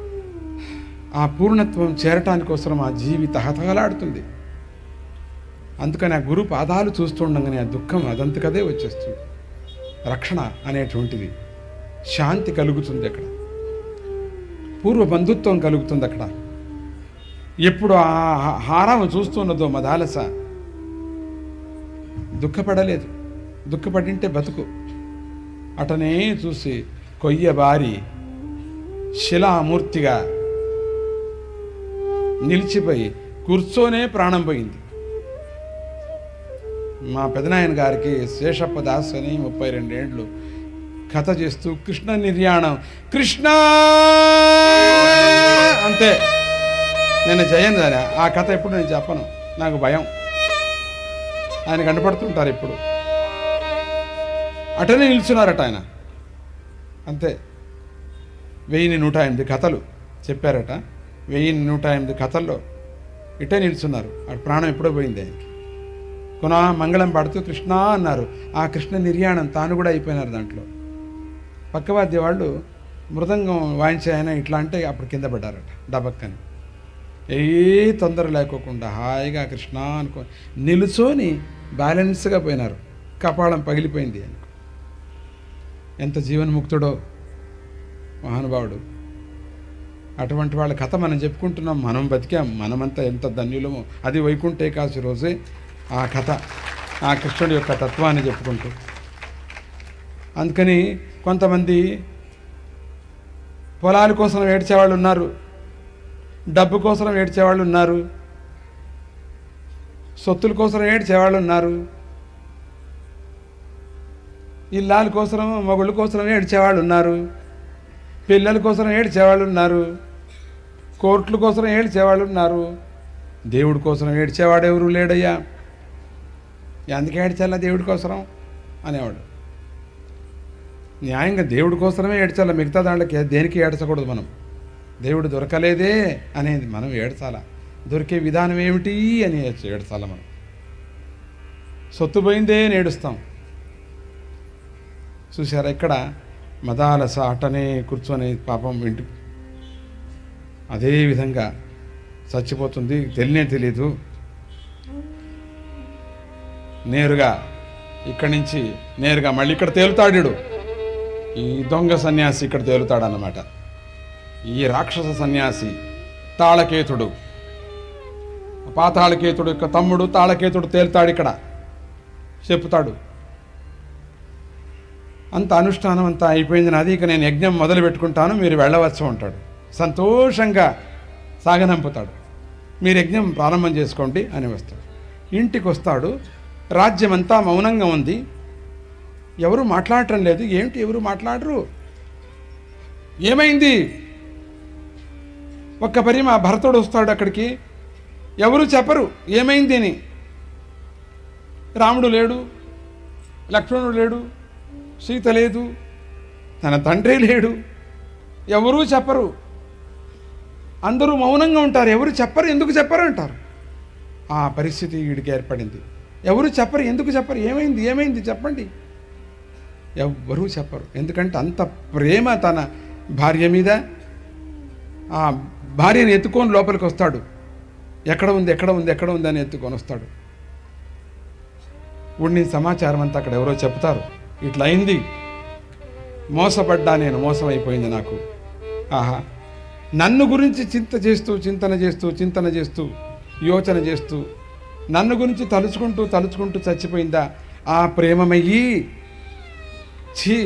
ఆ పూర్ణత్వం చేరటానికి కోసం ఆ జీవి తహతహలాడుతుంది అందుకని ఆ గురు పాదాలు చూస్తుండగానే ఆ దుఃఖం అదంతకదే వచ్చేస్తుంది రక్షణ అనేటువంటిది శాంతి కలుగుతుంది అక్కడ పూర్వ బంధుత్వం కలుగుతుంది అక్కడ ఎప్పుడు ఆ హా- హారం చూస్తున్నదో మదాలస దుఃఖపడలేదు దుఃఖపడింటే బతుకు అటనే చూసి కొయ్య బారి శిలామూర్తిగా నిలిచిపోయి కూర్చోనే ప్రాణం పోయింది మా పెదనాయన గారికి శేషప్ప దాస్ అని ముప్పై రెండేండ్లు కథ చేస్తూ కృష్ణ నిర్యాణం కృష్ణ అంతే నేను చేయను దాని ఆ కథ ఎప్పుడు నేను చెప్పను నాకు భయం ఆయన కనపడుతుంటారు ఇప్పుడు అటనే నిల్చున్నారట ఆయన అంతే వెయ్యి నూట ఎనిమిది కథలు చెప్పారట వెయ్యి నూట ఎనిమిది కథల్లో ఇటే నిల్చున్నారు ఆ ప్రాణం ఎప్పుడో పోయింది ఆయనకి కొన మంగళం పాడుతూ కృష్ణ అన్నారు ఆ కృష్ణ నిర్యాణం తాను కూడా అయిపోయినారు దాంట్లో పక్కవాద్య వాళ్ళు మృదంగం వాయించే ఆయన ఇట్లా అంటే అప్పుడు కింద పడ్డారట డబక్కని ఏ తొందర లేకోకుండా హాయిగా కృష్ణ అనుకో నిలుచొని బ్యాలెన్స్గా పోయినారు కపాళం పగిలిపోయింది ఆయనకు ఎంత జీవన్ముక్తుడో మహానుభావుడు అటువంటి వాళ్ళ కథ మనం చెప్పుకుంటున్నాం మనం బతికాం మనమంతా ఎంత ధన్యులమో అది వైకుంఠ ఏకాశి రోజే ఆ కథ ఆ కృష్ణుడి యొక్క తత్వాన్ని చెప్పుకుంటూ అందుకని కొంతమంది పొలాల కోసం ఏడ్చేవాళ్ళు ఉన్నారు డబ్బు కోసం ఏడ్చేవాళ్ళు ఉన్నారు సొత్తుల కోసం ఏడ్చేవాళ్ళు ఉన్నారు ఇల్లాల కోసం మొగుళ్ళ కోసం ఏడ్చేవాళ్ళు ఉన్నారు పిల్లల కోసం ఏడ్చేవాళ్ళు ఉన్నారు కోర్టుల కోసం ఏడ్చేవాళ్ళు ఉన్నారు దేవుడి కోసం ఏడ్చేవాడు ఎవరు లేడయ్యా ఎందుకు ఏడ్చాలా దేవుడి కోసరం అనేవాడు న్యాయంగా దేవుడి కోసమే ఏడ్చాలా మిగతా దాంట్లోకి దేనికి ఏడ్చకూడదు మనం దేవుడు దొరకలేదే అనేది మనం ఏడ్చాలా దొరికే విధానం ఏమిటి అని ఏడ్చాలా మనం సొత్తు పోయిందే అని ఏడుస్తాం చూసారా ఇక్కడ మదాలస అట్టనే కూర్చొని పాపం ఇంటి అదే విధంగా చచ్చిపోతుంది తెలియనే తెలీదు నేరుగా ఇక్కడి నుంచి నేరుగా మళ్ళీ ఇక్కడ తేలుతాడు ఈ దొంగ సన్యాసి ఇక్కడ తేలుతాడన్నమాట ఈ రాక్షస సన్యాసి తాళకేతుడు పాతాళకేతుడు యొక్క తమ్ముడు తాళకేతుడు తేలుతాడు ఇక్కడ చెప్తాడు అంత అనుష్ఠానం అంతా అయిపోయింది నాది ఇక నేను యజ్ఞం మొదలు పెట్టుకుంటాను మీరు వెళ్ళవచ్చు అంటాడు సంతోషంగా సాగనంపుతాడు మీరు యజ్ఞం ప్రారంభం చేసుకోండి అని వస్తాడు ఇంటికి వస్తాడు రాజ్యమంతా మౌనంగా ఉంది ఎవరు మాట్లాడటం లేదు ఏమిటి ఎవరు మాట్లాడరు ఏమైంది ఒక్క పరి మా భరతుడు వస్తాడు అక్కడికి ఎవరు చెప్పరు ఏమైంది అని రాముడు లేడు లక్ష్మణుడు లేడు సీత లేదు తన తండ్రి లేడు ఎవరూ చెప్పరు అందరూ మౌనంగా ఉంటారు ఎవరు చెప్పరు ఎందుకు చెప్పరు అంటారు ఆ పరిస్థితి వీడికి ఏర్పడింది ఎవరు చెప్పరు ఎందుకు చెప్పరు ఏమైంది ఏమైంది చెప్పండి ఎవ్వరూ చెప్పరు ఎందుకంటే అంత ప్రేమ తన భార్య మీద ఆ భార్యను ఎత్తుకొని లోపలికి వస్తాడు ఎక్కడ ఉంది ఎక్కడ ఉంది ఎక్కడ ఉంది అని ఎత్తుకొని వస్తాడు ఉడిని సమాచారం అంతా అక్కడ ఎవరో చెప్తారు ఇట్లా అయింది మోసపడ్డా నేను మోసం అయిపోయింది నాకు ఆహా నన్ను గురించి చింత చేస్తూ చింతన చేస్తూ చింతన చేస్తూ యోచన చేస్తూ నన్ను గురించి తలుచుకుంటూ తలుచుకుంటూ చచ్చిపోయిందా ఆ ప్రేమమయ్యి ఛీ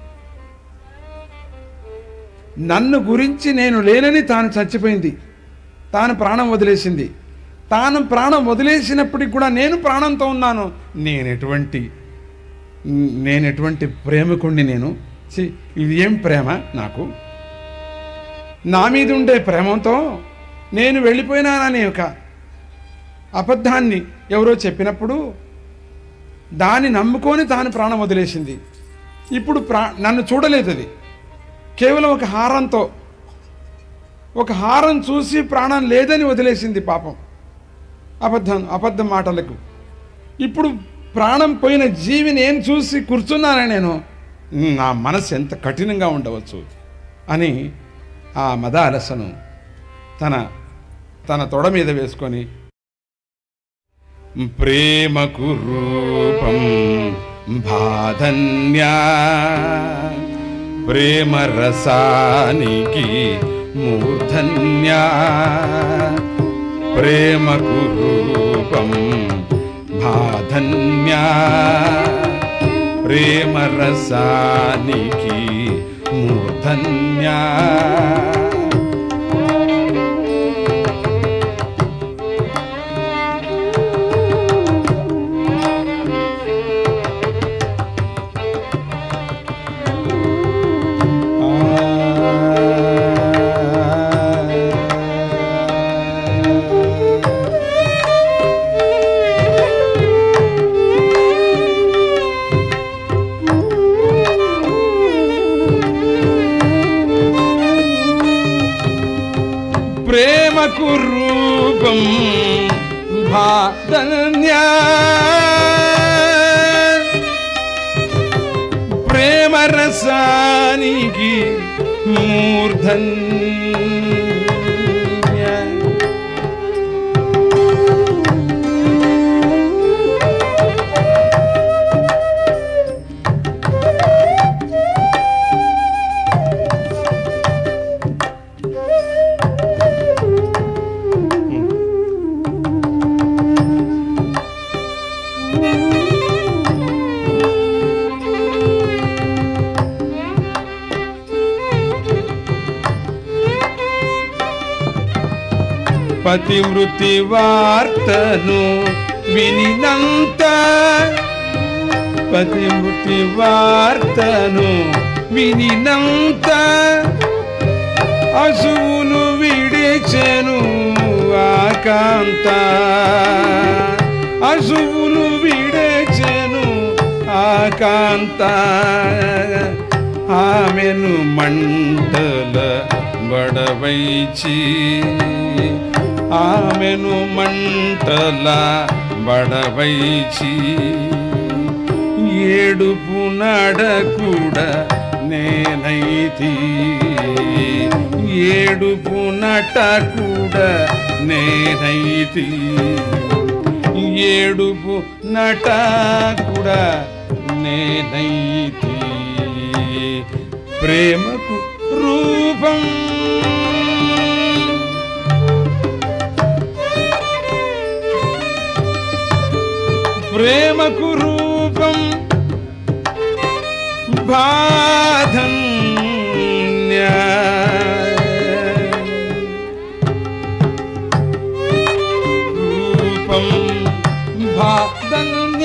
నన్ను గురించి నేను లేనని తాను చచ్చిపోయింది తాను ప్రాణం వదిలేసింది తాను ప్రాణం వదిలేసినప్పటికి కూడా నేను ప్రాణంతో ఉన్నాను నేను ఎటువంటి నేను ఎటువంటి ప్రేమికుణ్ణి నేను ఛీ, ఇది ఏం ప్రేమ నాకు నా మీద ఉండే ప్రేమతో నేను వెళ్ళిపోయినాననే ఒక అబద్ధాన్ని ఎవరో చెప్పినప్పుడు దాన్ని నమ్ముకొని తాను ప్రాణం వదిలేసింది ఇప్పుడు ప్రా నన్ను చూడలేదు అది కేవలం ఒక హారంతో ఒక హారం చూసి ప్రాణం లేదని వదిలేసింది పాపం అబద్ధం అబద్ధం మాటలకు ఇప్పుడు ప్రాణం పోయిన జీవి నేను చూసి కూర్చున్నానే నేను నా మనసు ఎంత కఠినంగా ఉండవచ్చు అని ఆ మదాలసను తన తన తొడ మీద వేసుకొని ప్రేమకు రూపం బాధన్యా ప్రేమ రసానికి మూర్ధన్యా ప్రేమకు రూపం బాధన్యా ప్రేమ రసానికి మూర్ధన్యా ప్రేమకు రూపం భాదన్యా ప్రేమ రసానికి మూర్ధన్య పతివృత్తి వార్తను వినినంత పతివృత్తి వార్తను వినినంత అసువులు విడిచెను ఆకాంత అసువులు విడిచెను ఆకాంత ఆమెను మంటల బడవైచి ఆమెను మంటల బడవైచి ఏడుపు నడకుడ నేనైతి ఏడుపు నటకుడ నేనైతి ఏడుపు నటకుడ నేనైతి ప్రేమకు రూపం ప్రేమకు రూపం బాధన్య రూపం బాధన్య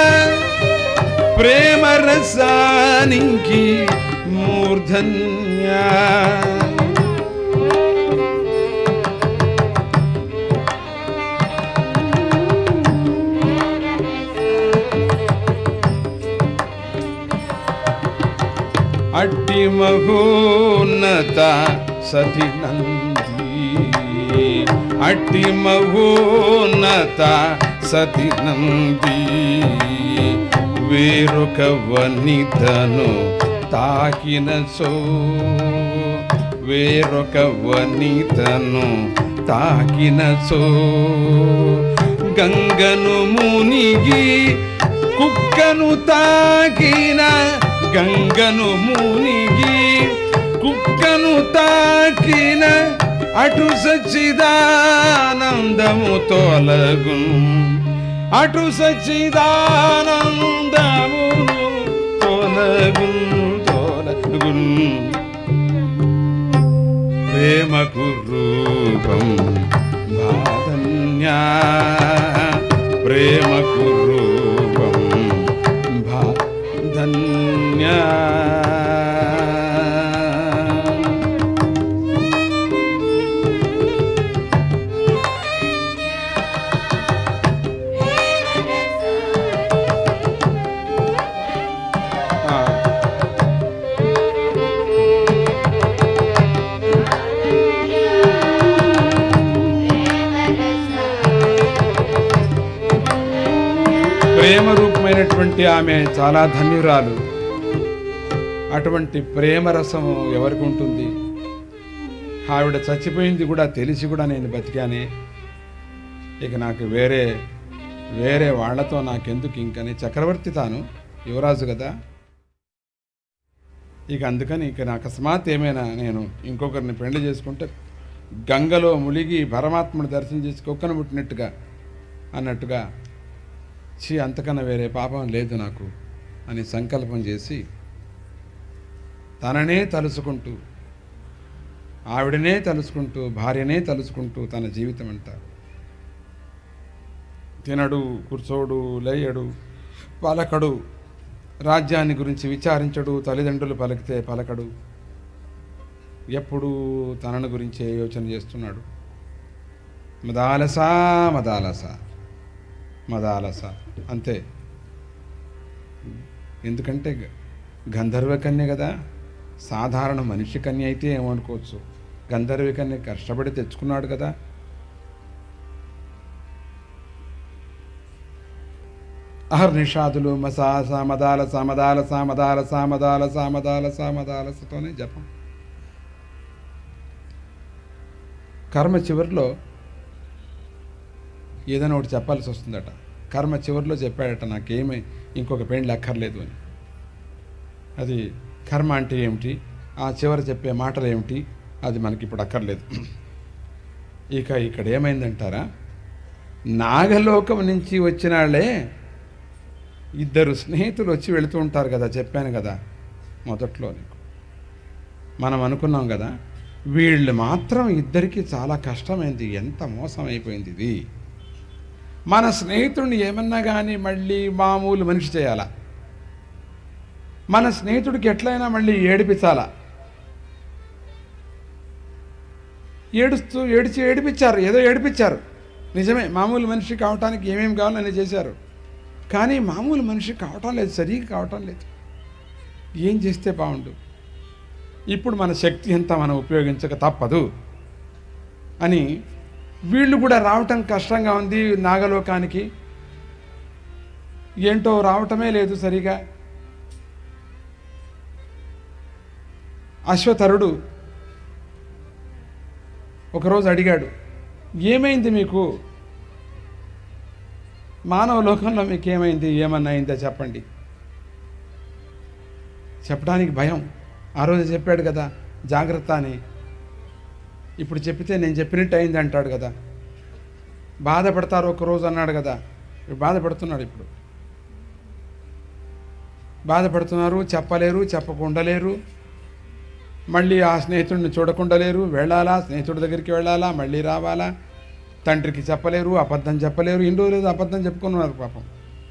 ప్రేమ రసానికి మూర్ధన్య అట్టి మహోన్నత సతి నంది అట్టి మహోన్నత సతి నంది వేరొక వనితను తాకిన సో వేరొక వనితను తాకిన సో గంగను మునిగి కుక్కను తాకిన గంగను మునిగి కుక్కను తాకిన అటు సచ్చిదానందము తొలగు అటు సచ్చిదానందమును తొలగు తొలగు ప్రేమకు రూపం బాధన్యా ప్రేమకు రూపం బాధన్యా ఆ. ప్రేమ రూపమైనటువంటి ఆమె చాలా ధన్యురాలు అటువంటి ప్రేమ రసము ఎవరికి ఉంటుంది ఆవిడ చచ్చిపోయింది కూడా తెలిసి కూడా నేను బతికానే ఇక నాకు వేరే వేరే వాళ్ళతో నాకెందుకు ఇంకని చక్రవర్తి తాను యువరాజు కదా ఇక అందుకని ఇక నా అకస్మాత్ ఏమైనా నేను ఇంకొకరిని పెళ్లి చేసుకుంటే గంగలో మునిగి పరమాత్మను దర్శనం చేసి కుక్కను ముట్టినట్టుగా అన్నట్టుగా చీ అంతకన్నా వేరే పాపం లేదు నాకు అని సంకల్పం చేసి తననే తలుసుకుంటూ ఆవిడనే తలుసుకుంటూ భార్యనే తలుసుకుంటూ తన జీవితం అంతా తినడు కూర్చోడు లేయడు పలకడు రాజ్యాన్ని గురించి విచారించడు తల్లిదండ్రులు పలికితే పలకడు ఎప్పుడూ తనను గురించే యోచన చేస్తున్నాడు మదాలస మదాలస మదాలస అంతే ఎందుకంటే గ- గంధర్వ కన్య కదా సాధారణ మనిషి కన్య అయితే ఏమనుకోవచ్చు గంధర్వ కన్య కష్టపడి తెచ్చుకున్నాడు కదా అహర్నిషాదులు మసాస మదాలస మదాలస మదాలస మదాలస మదాలస మదాలసతోనే జపం కర్మ చివరిలో ఏదైనా ఒకటి చెప్పాల్సి వస్తుందట కర్మ చివరిలో చెప్పాడట నాకేమీ ఇంకొక పెండ్లి అక్కర్లేదు అని అది కర్మ అంటే ఏమిటి ఆ చివర చెప్పే మాటలు ఏమిటి అది మనకి ఇప్పుడు అక్కర్లేదు ఇక ఇక్కడ ఏమైందంటారా నాగలోకం నుంచి వచ్చిన వాళ్ళే ఇద్దరు స్నేహితులు వచ్చి వెళుతూ ఉంటారు కదా చెప్పాను కదా మొదట్లో నీకు మనం అనుకున్నాం కదా వీళ్ళు మాత్రం ఇద్దరికి చాలా కష్టమైంది ఎంత మోసం అయిపోయింది ఇది మన స్నేహితుడిని ఏమన్నా కానీ మళ్ళీ మామూలు మనిషి చేయాలా మన స్నేహితుడికి ఎట్లయినా మళ్ళీ ఏడిపించాలా ఏడుస్తూ ఏడిచి ఏడిపించారు ఏదో ఏడిపించారు నిజమే మామూలు మనిషి కావటానికి ఏమేమి కావాలో అని చేశారు కానీ మామూలు మనిషి కావటం లేదు సరిగ్గా కావటం లేదు ఏం చేస్తే బాగుండు ఇప్పుడు మన శక్తి అంతా మనం ఉపయోగించక తప్పదు అని వీళ్ళు కూడా రావటం కష్టంగా ఉంది నాగలోకానికి ఏంటో రావటమే లేదు సరిగా అశ్వతరుడు ఒకరోజు అడిగాడు ఏమైంది మీకు మానవ లోకంలో మీకు ఏమైంది ఏమన్నా అయిందో చెప్పండి చెప్పడానికి భయం ఆ రోజు చెప్పాడు కదా జాగ్రత్త అని ఇప్పుడు చెప్పితే నేను చెప్పినట్టు అయింది అంటాడు కదా బాధపడతారు ఒకరోజు అన్నాడు కదా ఇప్పుడు బాధపడుతున్నాడు ఇప్పుడు బాధపడుతున్నారు చెప్పలేరు చెప్పకుండా లేరు మళ్ళీ ఆ స్నేహితుడిని చూడకుండా లేరు వెళ్ళాలా స్నేహితుడి దగ్గరికి వెళ్ళాలా మళ్ళీ రావాలా తండ్రికి చెప్పలేరు అబద్ధం చెప్పలేరు ఇన్ని రోజులు అబద్ధం చెప్పుకున్నారు పాపం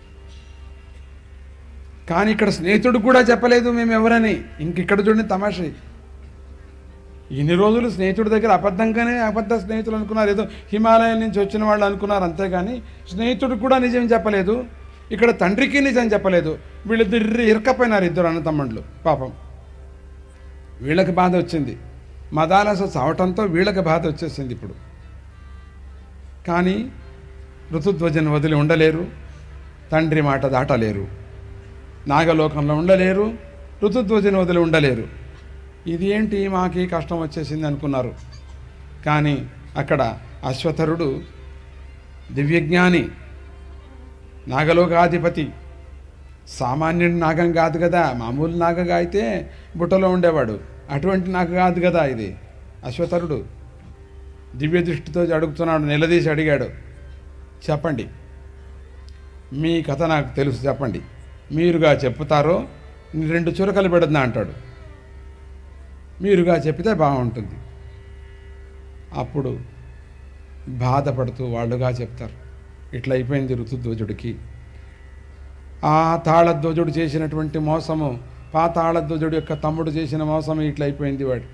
కానీ ఇక్కడ స్నేహితుడు కూడా చెప్పలేదు మేము ఎవరని ఇంక ఇక్కడ చూడండి తమాషా ఇన్ని రోజులు స్నేహితుడి దగ్గర అబద్ధంగానే అబద్ధ స్నేహితులు అనుకున్నారు ఏదో హిమాలయం నుంచి వచ్చిన వాళ్ళు అనుకున్నారు అంతేగాని స్నేహితుడు కూడా నిజం చెప్పలేదు ఇక్కడ తండ్రికి నిజం చెప్పలేదు వీళ్ళిద్దరు ఇరకపోయినారు ఇద్దరు అన్నతమ్ముళ్ళు పాపం వీళ్ళకి బాధ వచ్చింది మదాలస చావటంతో వీళ్ళకి బాధ వచ్చేసింది ఇప్పుడు కానీ ఋతుధ్వజను వదిలి ఉండలేరు తండ్రి మాట దాటలేరు నాగలోకంలో ఉండలేరు ఋతుధ్వజను వదిలి ఉండలేరు ఇది ఏంటి మాకి కష్టం వచ్చేసింది అనుకున్నారు కానీ అక్కడ అశ్వతరుడు దివ్యజ్ఞాని నాగలోకాధిపతి సామాన్యుడి నాగం కాదు కదా మామూలు నాగగా అయితే బుట్టలో ఉండేవాడు అటువంటి నాగ కాదు కదా ఇది అశ్వతరుడు దివ్య దృష్టితో అడుగుతున్నాడు నిలదీసి అడిగాడు చెప్పండి మీ కథ నాకు తెలుసు చెప్పండి మీరుగా చెప్తారో రెండు చురకలు పెడుతున్నా అంటాడు మీరుగా చెప్తే బాగుంటుంది అప్పుడు బాధపడుతూ వాళ్ళుగా చెప్తారు ఇట్లా అయిపోయింది ఋతుధ్వజుడికి ఆ తాళధ్వజుడు చేసినటువంటి మోసము పాతాళధ్వజుడు యొక్క తమ్ముడు చేసిన మోసం ఇట్లా అయిపోయింది వాడు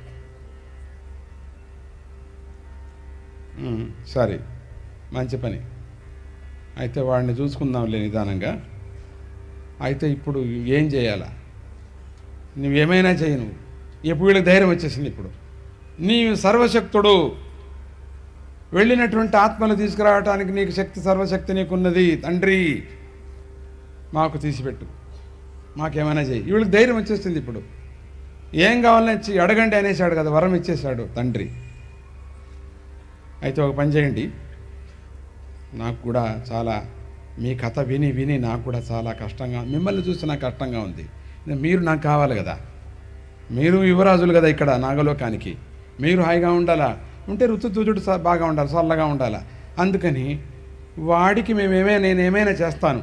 ఉమ్, సరే మంచి పని అయితే వాడిని చూసుకుందాంలే నిదానంగా అయితే ఇప్పుడు ఏం చేయాలా నువ్వేమైనా చేయి నువ్వు ఇప్పుడు వీళ్ళకి ధైర్యం వచ్చేసింది ఇప్పుడు నీవు సర్వశక్తుడు వెళ్ళినటువంటి ఆత్మను తీసుకురావటానికి నీకు శక్తి సర్వశక్తి నీకున్నది తండ్రి మాకు తీసిపెట్టు మాకేమైనా చేయి వీళ్ళకి ధైర్యం వచ్చేస్తుంది ఇప్పుడు ఏం కావాలని ఇచ్చి అడగండి అనేసాడు కదా వరం ఇచ్చేశాడు తండ్రి అయితే ఒక పని చేయండి నాకు కూడా చాలా మీ కథ విని విని నాకు కూడా చాలా కష్టంగా మిమ్మల్ని చూసి నాకు కష్టంగా ఉంది మీరు నాకు కావాలి కదా మీరు యువరాజులు కదా ఇక్కడ నాగలోకానికి మీరు హాయిగా ఉండాలా ఉంటే ఋతుతుజుడు స- బాగా ఉండాలి చల్లగా ఉండాలా అందుకని వాడికి మేమేమైనా నేను ఏమైనా చేస్తాను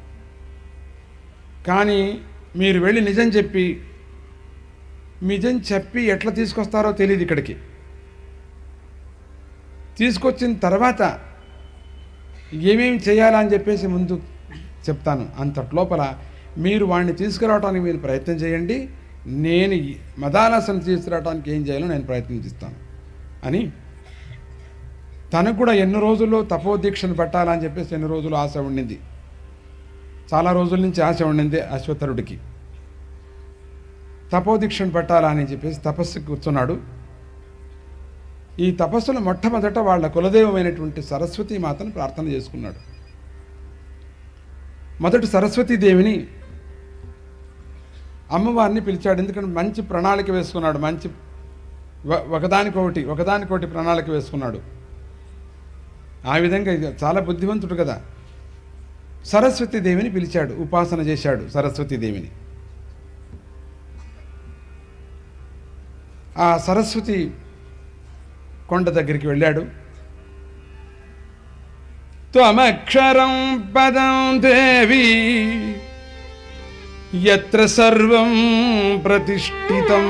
కానీ మీరు వెళ్ళి నిజం చెప్పి నిజం చెప్పి ఎట్లా తీసుకొస్తారో తెలియదు ఇక్కడికి తీసుకొచ్చిన తర్వాత ఏమేమి చేయాలని చెప్పేసి ముందు చెప్తాను అంతటి లోపల మీరు వాడిని తీసుకురావడానికి మీరు ప్రయత్నం చేయండి నేను ఈ మదాలసను తీసుకురావడానికి ఏం చేయాలో నేను ప్రయత్నిస్తాను అని తనకు కూడా ఎన్ని రోజుల్లో తపోదీక్షను పెట్టాలని చెప్పేసి ఎన్ని రోజులు ఆశ ఉండింది చాలా రోజుల నుంచి ఆశ ఉండింది అశ్వత్థరుడికి తపోదీక్షను పెట్టాలని చెప్పేసి తపస్సు కూర్చున్నాడు ఈ తపస్సులో మొట్టమొదట వాళ్ళ కులదైవమైనటువంటి సరస్వతీ మాతను ప్రార్థన చేసుకున్నాడు మొదటి సరస్వతీదేవిని అమ్మవారిని పిలిచాడు ఎందుకంటే మంచి ప్రణాళిక వేసుకున్నాడు మంచి వ- ఒకదానికొకటి ఒకదానికొకటి ప్రణాళిక వేసుకున్నాడు ఆ విధంగా ఇది చాలా బుద్ధివంతుడు కదా సరస్వతీదేవిని పిలిచాడు ఉపాసన చేశాడు సరస్వతీదేవిని ఆ సరస్వతి కొండ దగ్గరికి వెళ్ళాడు త్వమక్షరం పదం దేవి ఎత్ర సర్వం ప్రతిష్ఠితం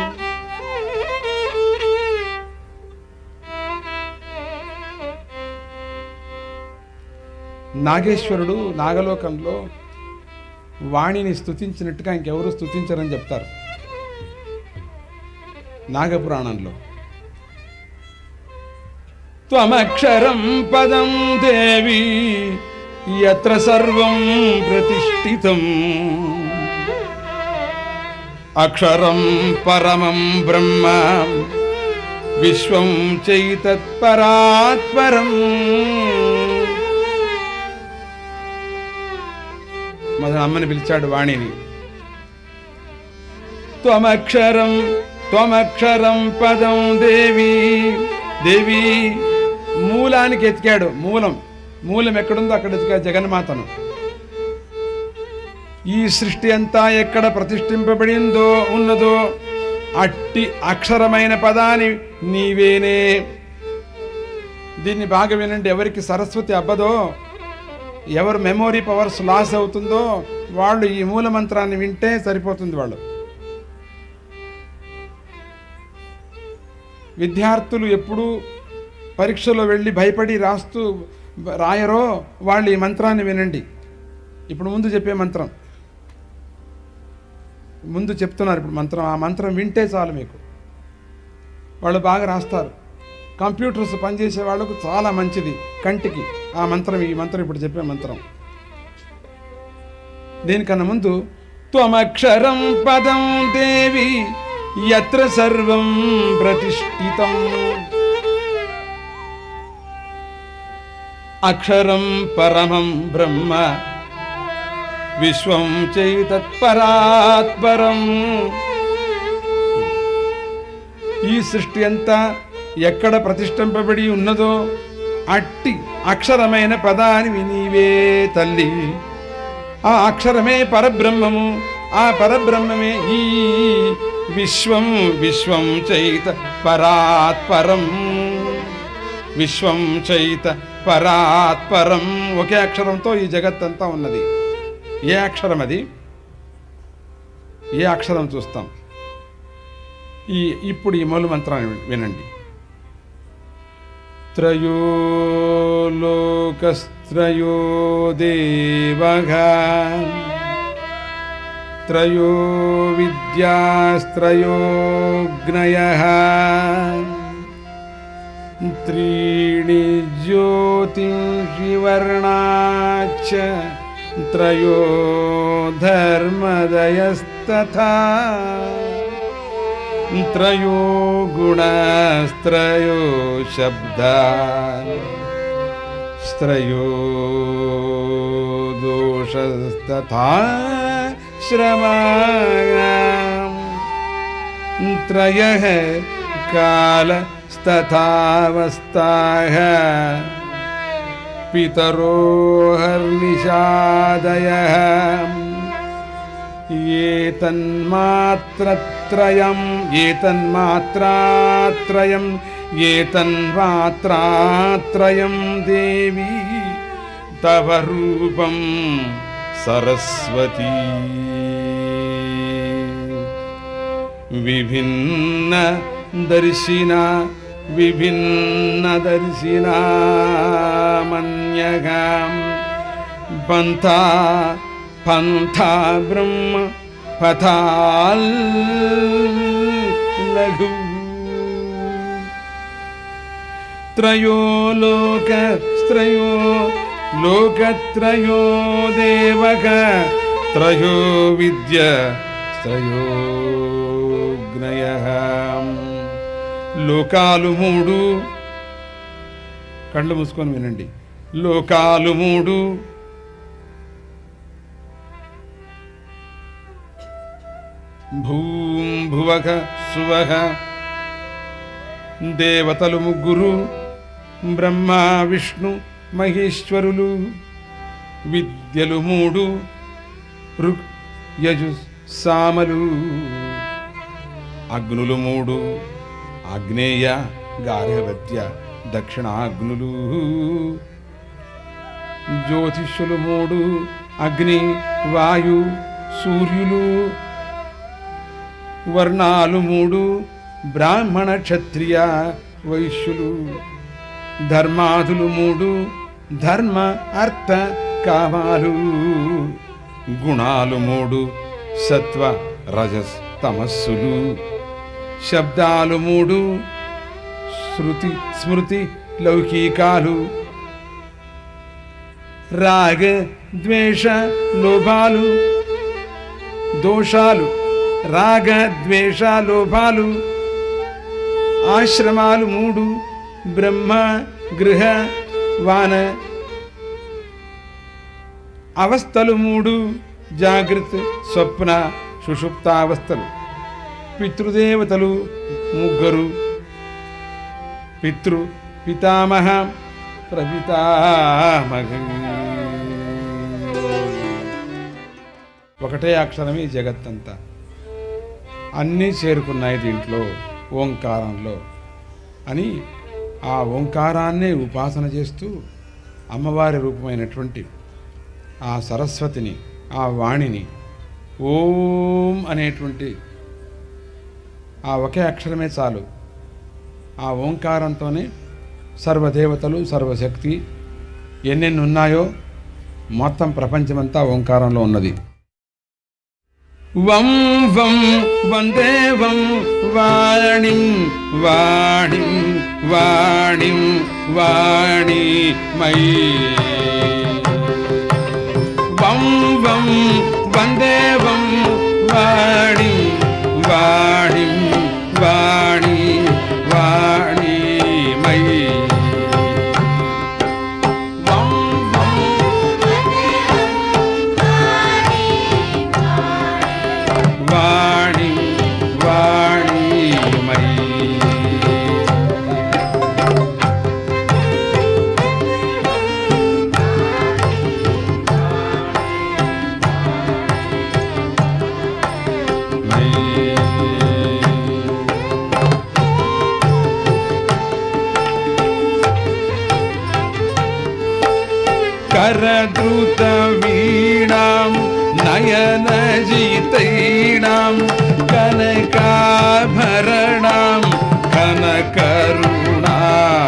నాగేశ్వరుడు నాగలోకంలో వాణిని స్తుతించినట్టుగా ఇంకెవరు స్తుతించరని చెప్తారు నాగపురాణంలో త్వమక్షరం పదం దేవి యత్ర సర్వం ప్రతిష్ఠితం అక్షరం పరమం బ్రహ్మ విశ్వం చైతత్పరాత్పరం మొదలు అమ్మని పిలిచాడు వాణిని త్వమక్షరం త్వమక్షరం పదం దేవి దేవి మూలానికి ఎతికాడు మూలం మూలం ఎక్కడుందో అక్కడ ఎతికా జగన్మాతను ఈ సృష్టి అంతా ఎక్కడ ప్రతిష్ఠింపబడిందో ఉన్నదో అట్టి అక్షరమైన పదాని నీవేనే దీన్ని బాగా వినండి ఎవరికి సరస్వతి అబ్బదో ఎవరు మెమొరీ పవర్స్ లాస్ అవుతుందో వాళ్ళు ఈ మూల మంత్రాన్ని వింటే సరిపోతుంది వాళ్ళు విద్యార్థులు ఎప్పుడు పరీక్షలో వెళ్ళి భయపడి రాస్తూ రాయరో వాళ్ళు ఈ మంత్రాన్ని వినండి ఇప్పుడు ముందు చెప్పే మంత్రం ముందు చెప్తున్నారు ఇప్పుడు మంత్రం ఆ మంత్రం వింటే చాలు మీకు వాళ్ళు బాగా రాస్తారు కంప్యూటర్స్ పనిచేసే వాళ్ళకు చాలా మంచిది కంటికి ఆ మంత్రం ఈ మంత్రం ఇప్పుడు చెప్పే మంత్రం దీనికన్నా ముందు త్వమక్షరం పదం దేవి యత్ర సర్వం ప్రతిష్ఠితం అక్షరం పరమం బ్రహ్మ విశ్వం చైతత్పరాత్పరం ఈ సృష్టి అంతా ఎక్కడ ప్రతిష్ఠింపబడి ఉన్నదో అట్టి అక్షరమైన పదాని నీవే తల్లి ఆ అక్షరమే పరబ్రహ్మము ఆ పరబ్రహ్మమే ఈ విశ్వం విశ్వం చైత పరాత్పరం విశ్వం చైత పరాత్పరం ఒకే అక్షరంతో ఈ జగత్తంతా ఉన్నది ఏ అక్షరం అది ఏ అక్షరం చూస్తాం ఈ ఇప్పుడు ఈ మూల మంత్రాన్ని వినండి త్రయో లోకస్త్రయో దేవగా త్రయో విద్యాస్త్రయోగ్నయ త్రీణి జ్యోతిషి వర్ణాచ త్రయో ధర్మదయస్తథా త్రయో గుణస్త్రయో శబ్దా స్త్రయో దోషస్తథా శ్రమాయాం త్రయः కాలస్తథావస్తాः పితరో హర్నిషాదయः ఏతన్మాత్రత్రయం ఏతన్మాత్రాత్రయం ఏతన్మాత్రాత్రయం దేవి తవ రూపం సరస్వతీ విభిన్న దర్శిన విభిన్న దర్శిన మన్యగాం పంథా పంథా బ్రహ్మ పథాల్ లఘు త్రయో లోక త్రయో లోకత్రయో దేవక త్రయో విద్య త్రయోగ్నయ లోకాలు మూడు కళ్ళు మూసుకొని వినండి లోకాలు మూడు భూం భువక సువహ దేవతలు ముగ్గురు బ్రహ్మ విష్ణు మహేశ్వరులు విద్యలు మూడు ఋక్ యజు సామలు అగ్నులు మూడు ఆగ్నేయ గార్హవత్య దక్షిణాగ్నులు జ్యోతిష్యులు మూడు అగ్ని వాయు సూర్యులు వర్ణాలు మూడు బ్రాహ్మణ క్షత్రియ వైశ్యులు ధర్మాదులు మూడు ధర్మ అర్థ కామాలు గుణాలు మూడు సత్వ రజస్ తమస్సులు శబ్దాలు మూడు శృతి స్మృతి లౌకికాలు రాగ ద్వేష లోభాలు దోషాలు రాగ ద్వేష లోభాలు ఆశ్రమాలు మూడు బ్రహ్మ గృహ వాన అవస్థలు మూడు జాగ్రత్త స్వప్న సుషుప్తావస్థలు పితృదేవతలు ముగ్గురు పితృ పితామహ ప్రపితామహ ఒకటే అక్షరమే ఈ జగత్తంతా అన్నీ చేరుకున్నాయి దీంట్లో ఓంకారంలో అని ఆ ఓంకారాన్నే ఉపాసన చేస్తూ అమ్మవారి రూపమైనటువంటి ఆ సరస్వతిని ఆ వాణిని ఓం అనేటువంటి ఆ ఒకే అక్షరమే చాలు ఆ ఓంకారంతోనే సర్వదేవతలు సర్వశక్తి ఎన్నెన్ని ఉన్నాయో మొత్తం ప్రపంచమంతా ఓంకారంలో ఉన్నది వం వం వందే వం వాణిం వాణిం వాణిం వాణి మై వం వం వందే వం వాణిం వాణిం వాణి వాణి మై వం వం వాణి వాణి మై करद्रुत वीणां नयनजितैणां कनकाभरणां कनकरुणा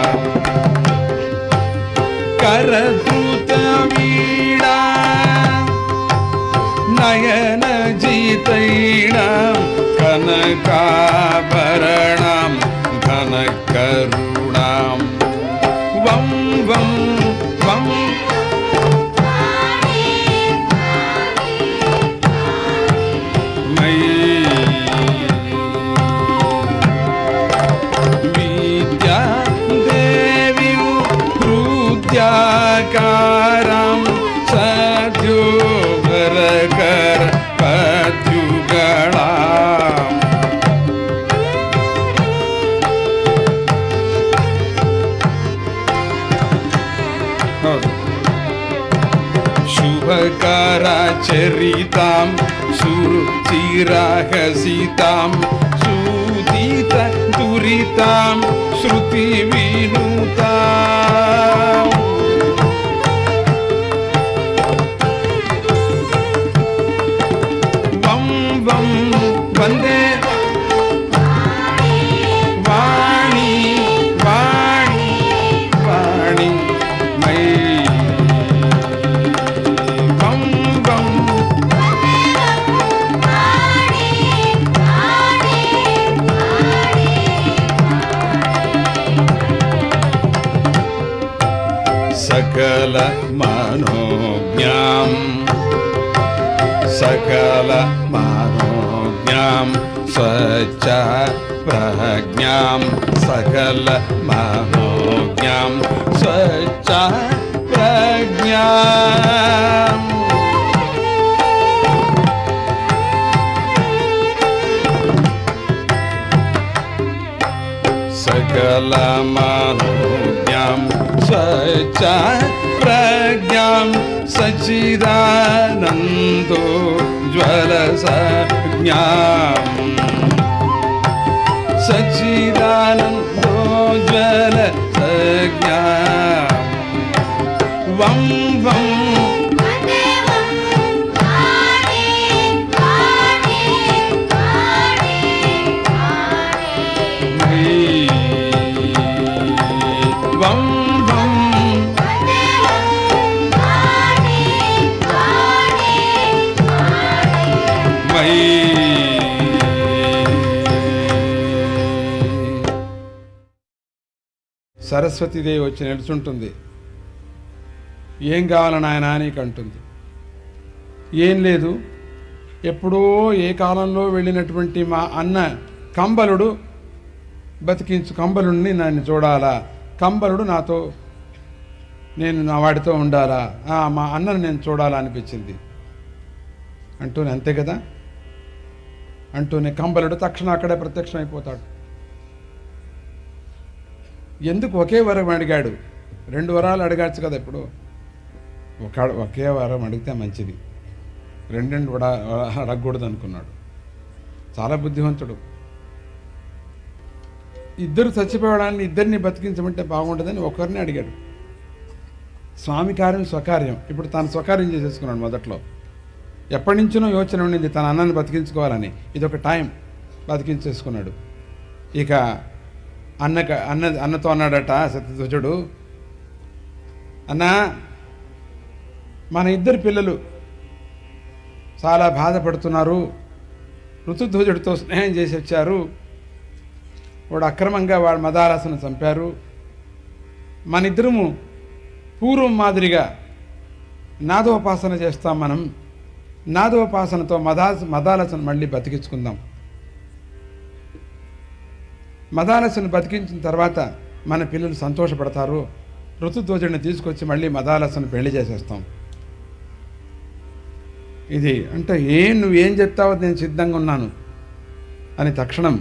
करद्रुत वीणा नयनजितैणां कनकाभरणां घनकरुणां वं वं वं विद्या देवी हृद्याकारां सद्योगरकर पद्युगणाम् ಹೌದು సురభితాం సురుచిరాహసితాం సుదీత దురితాం శృతి వినుతాం వం వం వందే వాణి వాణి వాణి మై వం వం సకల మనోజ్ఞాం సకల మనోజ్ఞాం స్వచ్ఛ ప్రజ్ఞాం సకల మనోజ్ఞాం స్వచ్ఛ ప్రజ్ఞాం సకల మనోజ్ఞాం స్వచ్ఛ ప్రజ్ఞాం సచిదానందో జ్వల సజ్ఞాం సచిదానందో జ్వల సజ్ఞాం వం వం వం వం మై సరస్వతీదేవి వచ్చి నిలుచుంటుంది ఏం కావాలని ఆయన నీకు అంటుంది ఏం లేదు ఎప్పుడో ఏ కాలంలో వెళ్ళినటువంటి మా అన్న కంబలుడు బతికించు కంబలుడిని నన్ను చూడాలా కంబలుడు నాతో నేను నా వాడితో ఉండాలా ఆ, మా అన్నను నేను చూడాలా అనిపించింది అంటూనే అంతే కదా అంటూనే కంబలుడు తక్షణం అక్కడే ప్రత్యక్షం అయిపోతాడు ఎందుకు ఒకే వరం అడిగాడు రెండు వరాలు అడగాచ్చు కదా ఇప్పుడు ఒక ఒకే వరం అడిగితే మంచిది రెండు రెండు వడ అడగకూడదు అనుకున్నాడు చాలా బుద్ధివంతుడు ఇద్దరు చచ్చిపోవడాన్ని ఇద్దరిని బతికించమంటే బాగుంటుందని ఒకరిని అడిగాడు స్వామి కార్యం స్వకార్యం ఇప్పుడు తాను స్వకార్యం చేసేసుకున్నాడు మొదట్లో ఎప్పటి నుంచినో యోచన ఉండింది తన అన్నని బతికించుకోవాలని ఇది ఒక టైం బతికించేసుకున్నాడు ఇక అన్నక అన్న అన్నతో అన్నాడట సత్యధ్వజుడు అన్నా మన ఇద్దరు పిల్లలు చాలా బాధపడుతున్నారు ఋతుధ్వజుడితో స్నేహం చేసి వచ్చారు వాడు అక్రమంగా వాడు మదాలసను చంపారు మన ఇద్దరము పూర్వం మాదిరిగా నాదోపాసన చేస్తాం మనం నాదోపాసనతో మదా మదాలసను మళ్ళీ బతికించుకుందాం మదాలసను బతికించిన తర్వాత మన పిల్లలు సంతోషపడతారు ఋతుధ్వజుడిని తీసుకొచ్చి మళ్ళీ మదాలసను పెళ్లి చేసేస్తాం ఇది అంటే ఏం నువ్వేం చెప్తావో నేను సిద్ధంగా ఉన్నాను అని తక్షణం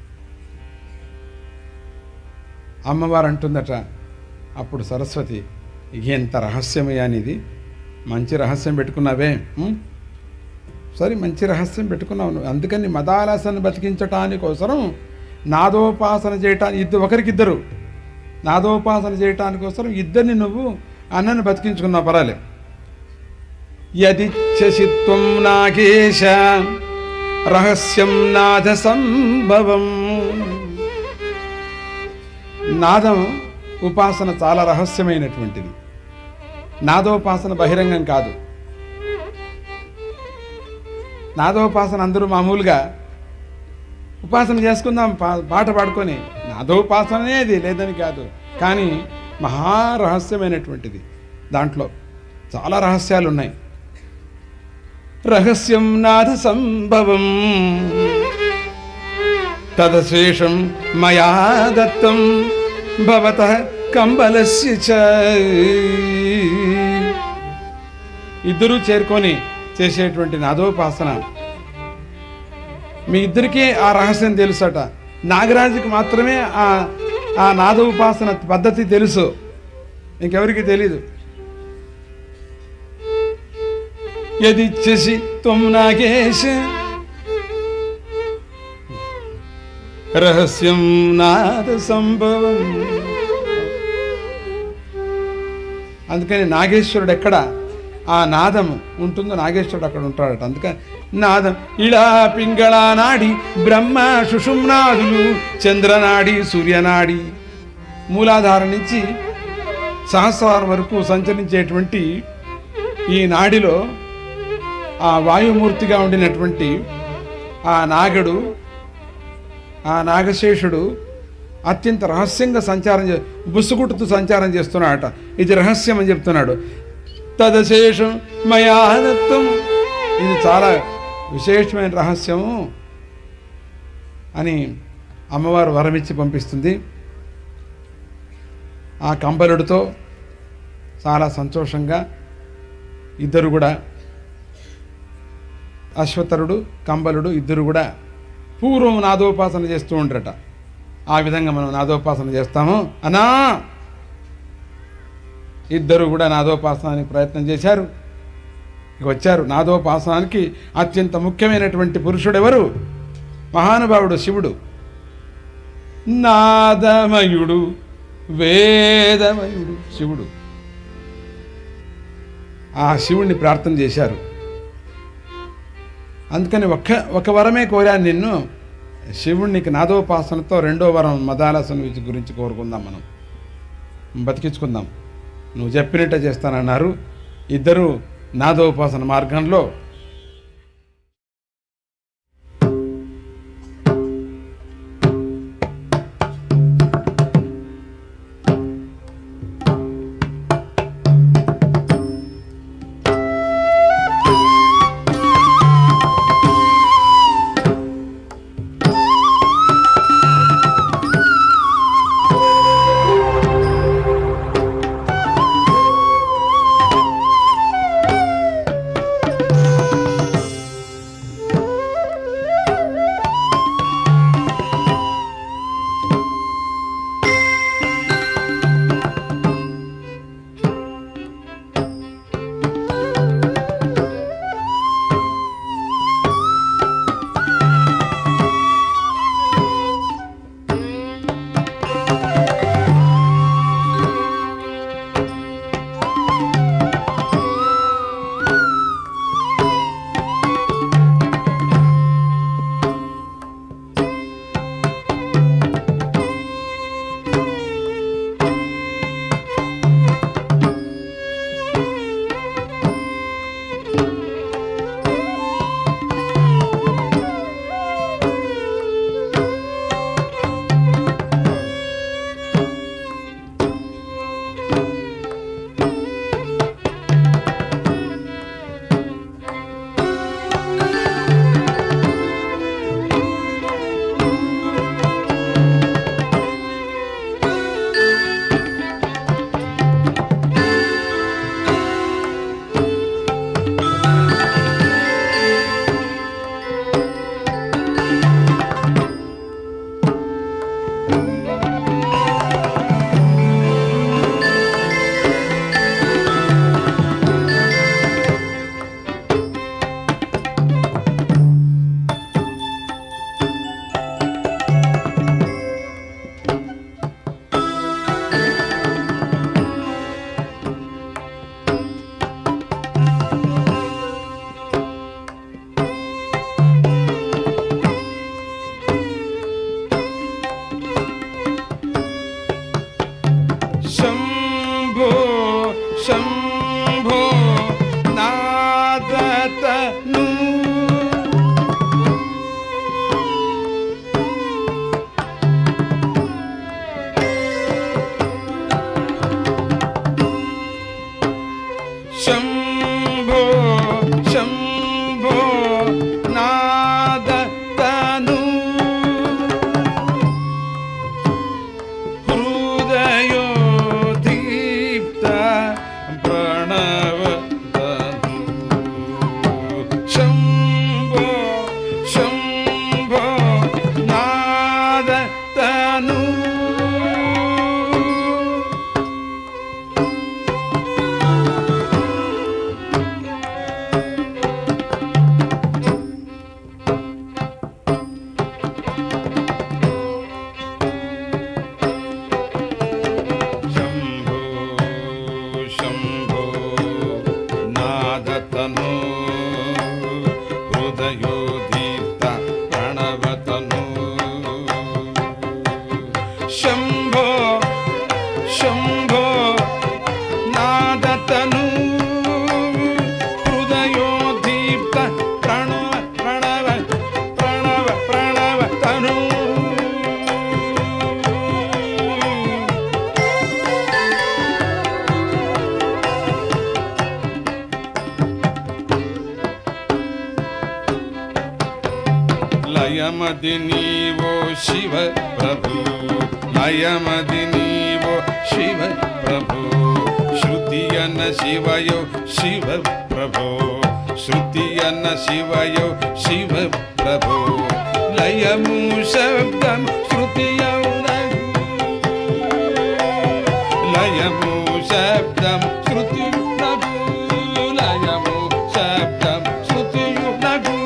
అమ్మవారు అంటుందట అప్పుడు సరస్వతి ఎంత రహస్యమయ్యా నీది మంచి రహస్యం పెట్టుకున్నావే ఉం? సరే మంచి రహస్యం పెట్టుకున్నావు నువ్వు అందుకని మదాలసను బతికించటానికి అవసరం నాదోపాసన చేయటానికి ఇద్దరు ఒకరికిద్దరు నాదోపాసన చేయటానికి అవసరం ఇద్దరిని నువ్వు అన్నను బతికించుకున్నావు పర్వాలే యదిచ్చసిత్వం నాగేశ రహస్యం నాద సంభవం నాదం ఉపాసన చాలా రహస్యమైనటువంటిది నాదోపాసన బహిరంగం కాదు నాదోపాసన అందరూ మామూలుగా ఉపాసన చేసుకుందాం పా- పాట పాడుకొని నాదోపాసననే అది లేదని కాదు కానీ మహారహస్యమైనటువంటిది దాంట్లో చాలా రహస్యాలు ఉన్నాయి రహస్యం నాద సంభవం తదశేషం మయా దత్తం భవత కంబలస్య చ ఇద్దరూ చేరుకొని చేసేటువంటి నాదోపాసన మీ ఇద్దరికీ ఆ రహస్యం తెలుసట నాగరాజుకి మాత్రమే ఆ ఆ నాదోపాసన పద్ధతి తెలుసు ఇంకెవరికి తెలీదు యదిచ్చసి త్వం నాగేశ రహస్యం నాద సంభవం అందుకని నాగేశ్వరుడు ఎక్కడ ఆ నాదం ఉంటుందో నాగేశ్వరుడు అక్కడ ఉంటాడట అందుకని నాదం ఇలా పింగళ నాడి బ్రహ్మ సుషుమ్నాదులు చంద్రనాడి సూర్యనాడి మూలాధారం నుంచి సహస్రారం వరకు సంచరించేటువంటి ఈ నాడిలో ఆ వాయుమూర్తిగా ఉండినటువంటి ఆ నాగడు ఆ నాగశేషుడు అత్యంత రహస్యంగా సంచారం చే బుస్సుగుట్టుతూ సంచారం చేస్తున్నాడట ఇది రహస్యం అని చెప్తున్నాడు తదశేషం మయాదత్తం ఇది చాలా విశేషమైన రహస్యము అని అమ్మవారు వరమిచ్చి పంపిస్తుంది ఆ కంబలుడితో చాలా సంతోషంగా ఇద్దరు కూడా అశ్వతరుడు కంబలుడు ఇద్దరు కూడా పూర్వం నాదోపాసన చేస్తూ ఉంటారట ఆ విధంగా మనం నాదోపాసన చేస్తాము అనా ఇద్దరు కూడా నాదోపాసనానికి ప్రయత్నం చేశారు ఇక వచ్చారు నాదోపాసనానికి అత్యంత ముఖ్యమైనటువంటి పురుషుడు ఎవరు మహానుభావుడు శివుడు నాదమయుడు వేదమయుడు శివుడు ఆ శివుణ్ణి ప్రార్థన చేశారు అందుకని ఒక్క ఒక వరమే కోరాను నిన్ను శివుణ్ణికి నాదోపాసనతో రెండో వరం మదాలసన విద్య గురించి కోరుకుందాం మనం బతికించుకుందాం నువ్వు చెప్పినట్టే చేస్తానన్నారు ఇద్దరు నాదోపాసన మార్గంలో శంభో శంభో నాదతను శంభో శంభో నాదతను హృదయోదీప్త ప్రణవ శంభో శంభో నాద తను లయమది నీవో శివ ప్రభు లయమది నీవో శివ ప్రభు శృతి అన్న శివయో శివ ప్రభు శృతి అన్న శివయో శివ ప్రభు లయము శబ్దం శృతియౌనగు లయము శబ్దం శృతి ప్రభు లయము శబ్దం శృతియునగు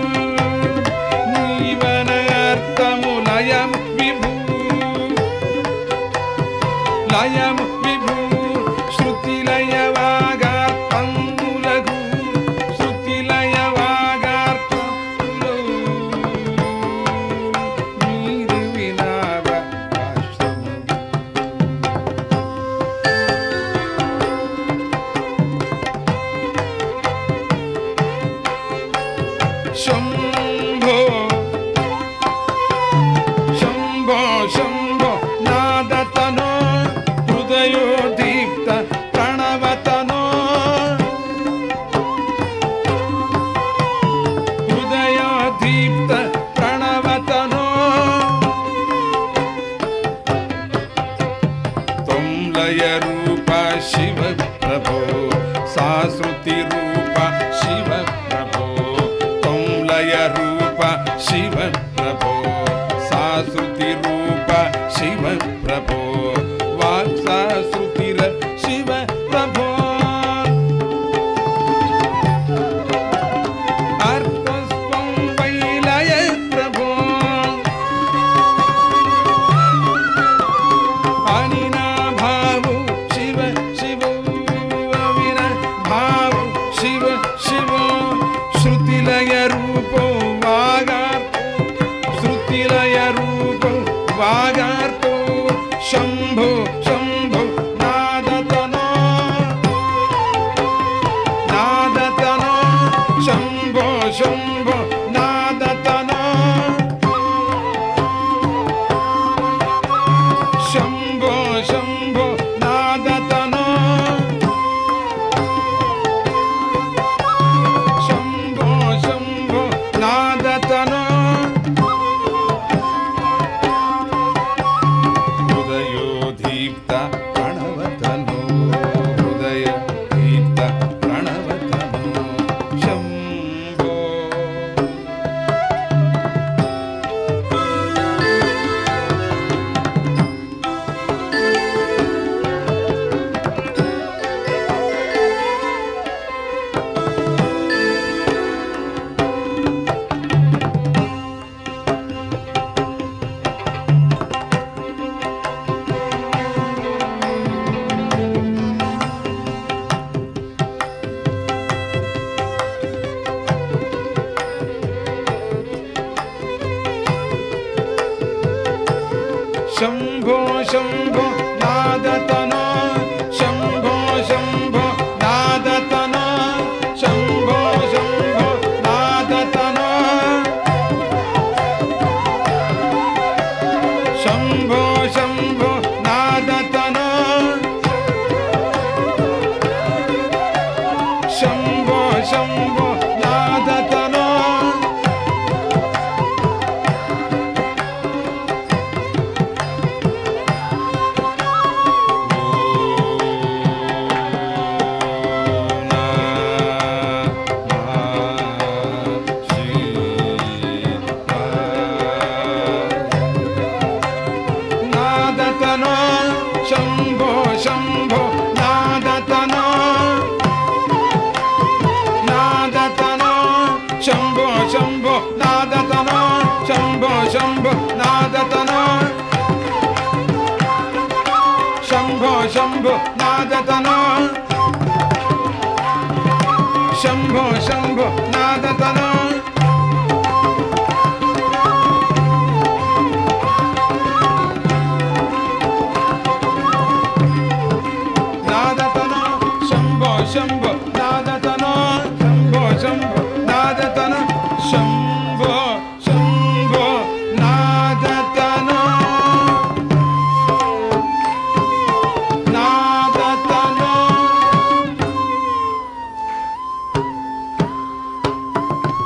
నీవన అర్థము లయం విభూ లయం విభూ శృతి లయ వాగార్థములగు శృతి లయ వాగార్థములు మీరు వినావ ఆశ్రము శంభో శంభో శంభో నాదతనో హృదయోదీప్త ప్రణవతనో హృదయోదీప్త ప్రణవతనో త్వం లయ రూప శివ ప్రభో సాశ్రుతి రూప శివ ప్రభో త్వం లయ రూప శివ ప్రభో సాశ్రుతి రూప శివ ప్రభో వాక్ సాశ్రుతిర శివ ప్రభో అర్థస్వం వై లయ ప్రభో అనినా భావు శివ శివ అవిన భావు శివ శివ శృతిలయ రూపో వాగార్తో శృతిలయ రూపో వాగార్తో శంభో శంభో నాదతనో నాదతనో శంభో శంభో నాదతనో శంభో శంభో నాదతనో శంభో శంభో నాదతనో హృదయోదీప్త ప్రణవతనో హృదయ దీప్త ప్రణవతనో శంభో శంభో శంభో నాదతనో శంభో శంభో నాదతనో శంభో శంభో నాదతనో శంభో శంభో నాదతనో శంభో శంభో నాదతనో నాదతనో శంభో శంభో నాదతనో నాదతనో శంభో శంభో నాదతనో శంభో శంభో నాదతనో శంభో శంభో నాదతనో శంభో శంభో నాదతనో నాదతనో శంభో శంభో నాదతనో శంభో శంభో నాదతనో శంభో శంభో నాదతనో నాదతనో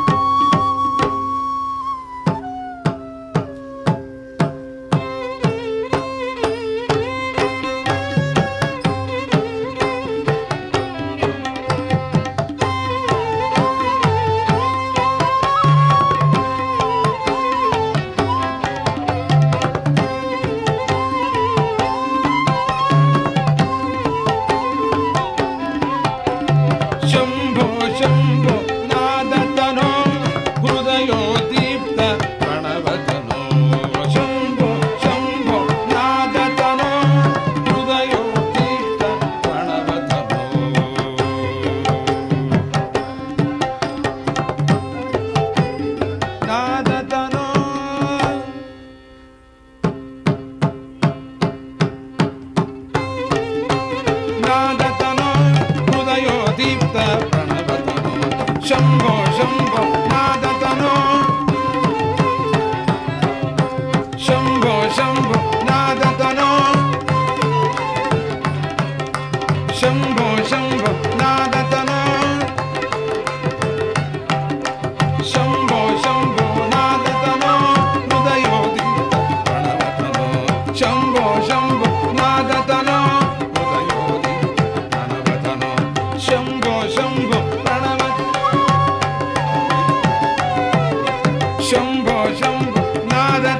శంభో శంభో నాదత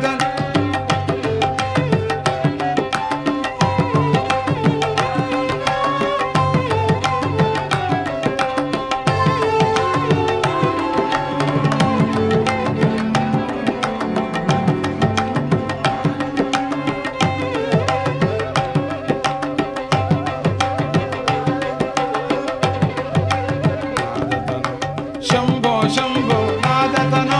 శంభో శంభో నాదతనో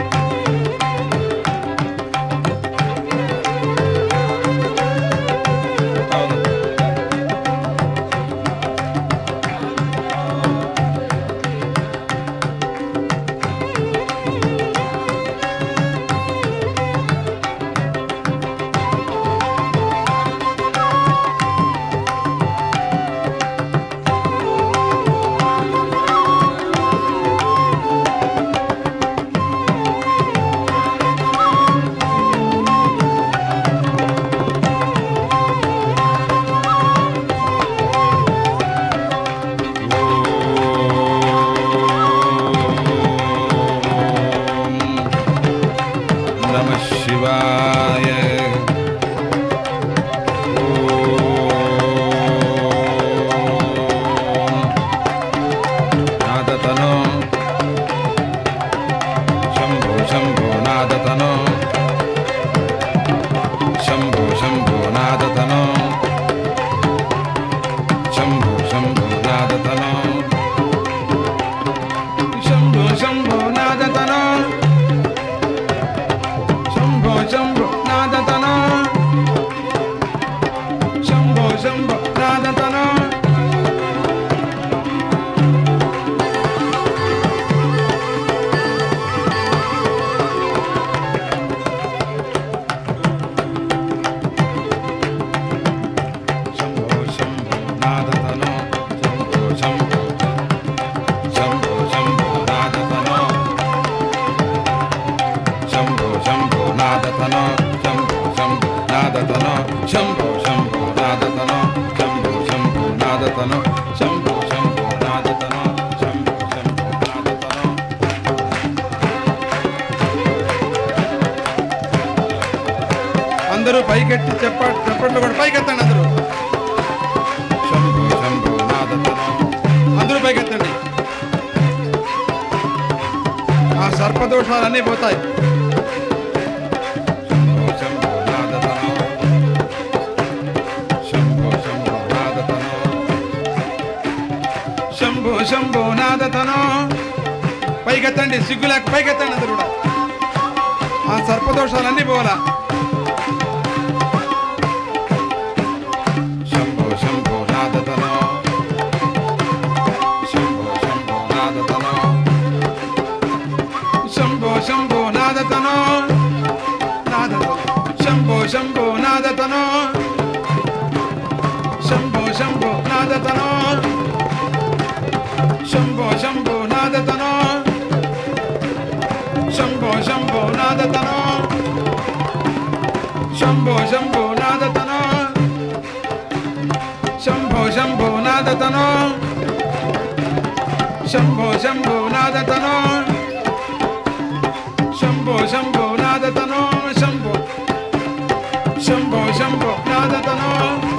నమ శివాయ నాదతనో శంభో శంభో నాదతనో శంభో శంభో నాదతనో శంభో శంభో నాదతనో శంభో శంభో నాదతనో శంభో శంభో నాదతనో శంభో శంభో నాదతనో శంభో శంభో నాదతనో శంభో శంభో శంభో శంభో నాదతనో శంభో శంభో నాదతనో శంభో శంభో నాదతనో శంభో శంభో నాదతనో శంభో శంభో నాదతనో శంభో శంభో నాదతనో శంభో శంభో నాదతనో అందరూ పైకెత్తి చెప్ప చెప్పట్లు కూడా పైకెత్తండి అందరూ శంభో శంభో నాదతనో అందరూ పైకెత్తండి ఆ సర్పదోషాలన్నీ పోతాయి శంభో శంభో నాదతనో శంభో శంభో నాదతనో శంభో శంభో నాదతనో పైకెత్తండి సిగ్గులేక పైకెత్తండి అందరూ కూడా ఆ సర్పదోషాలన్నీ పోవాలా శంభో శంభో నాదతనో శంభో శంభో నాదతనో శంభో శంభో నాదతనో నాదతనో శంభో శంభో నాదతనో శంభో శంభో నాదతనో శంభో శంభో నాదతనో శంభో శంభో నాదతనో శంభో శంభో నాదతనో శంభో శంభో నాదతనో శంభో శంభో నాదతనో శంభో శంభో నాదతనో శంభో శంభో శంభో నాదతనో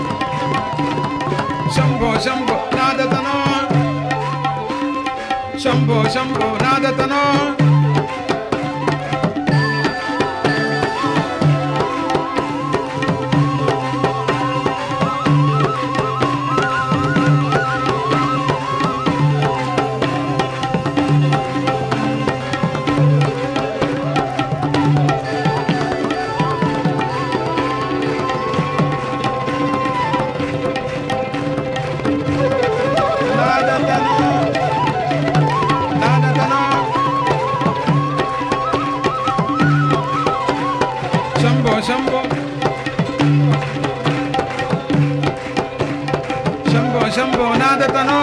శంభో శంభో నాదతనో శంభో శంభో నాదతనో నాదతనో నాదతనో శంభో శంభో శంభో శంభో నాదతనో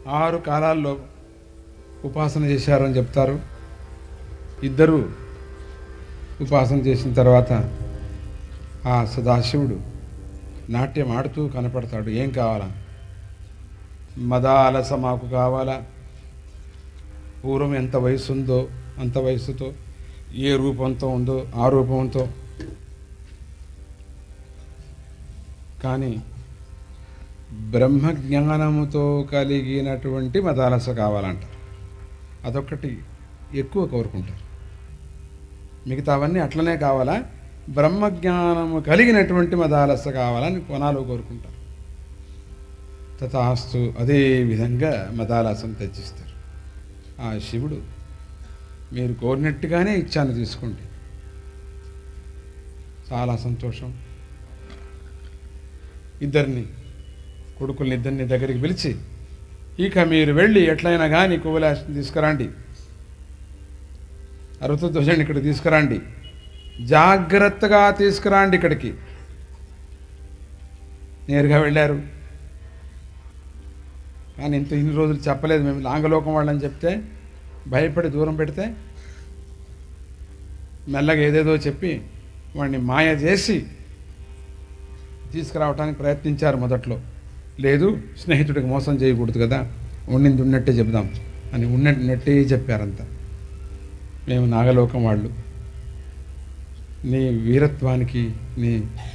ఆరు కాలాల్లో ఉపాసన చేశారని చెప్తారు ఇద్దరు ఉపాసన చేసిన తర్వాత ఆ సదాశివుడు నాట్యం ఆడుతూ కనపడతాడు ఏం కావాలా మదాలస మాకు కావాలా పూర్వం ఎంత వయసు ఉందో అంత వయసుతో ఏ రూపంతో ఉందో ఆ రూపంతో కానీ బ్రహ్మజ్ఞానముతో కలిగినటువంటి మదాలస కావాలంట అదొక్కటి ఎక్కువ కోరుకుంటారు మిగతావన్నీ అట్లనే కావాలా బ్రహ్మజ్ఞానము కలిగినటువంటి మదాలస కావాలని కొనాలు కోరుకుంటారు తథాస్తు అదే విధంగా మదాలసం తెచ్చిస్తారు ఆ శివుడు మీరు కోరినట్టుగానే ఇచ్చాను తీసుకోండి చాలా సంతోషం ఇద్దరిని కొడుకుల్ని ఇద్దరిని దగ్గరికి పిలిచి ఇక మీరు వెళ్ళి ఎట్లయినా కానీ కువలాశని తీసుకురండి అరుతధ్వజాన్ని ఇక్కడ తీసుకురండి జాగ్రత్తగా తీసుకురండి ఇక్కడికి నేరుగా వెళ్ళారు కానీ ఇంత ఇన్ని రోజులు చెప్పలేదు మేము లాంగలోకం వాళ్ళని చెప్తే భయపడి దూరం పెడితే మెల్లగా ఏదేదో చెప్పి వాడిని మాయ చేసి తీసుకురావడానికి ప్రయత్నించారు మొదట్లో లేదు స్నేహితుడికి మోసం చేయకూడదు కదా ఉండింది ఉన్నట్టే చెబుదాం అని ఉన్నట్టే చెప్పారంతా మేము నాగలోకం వాళ్ళు నీ వీరత్వానికి నీ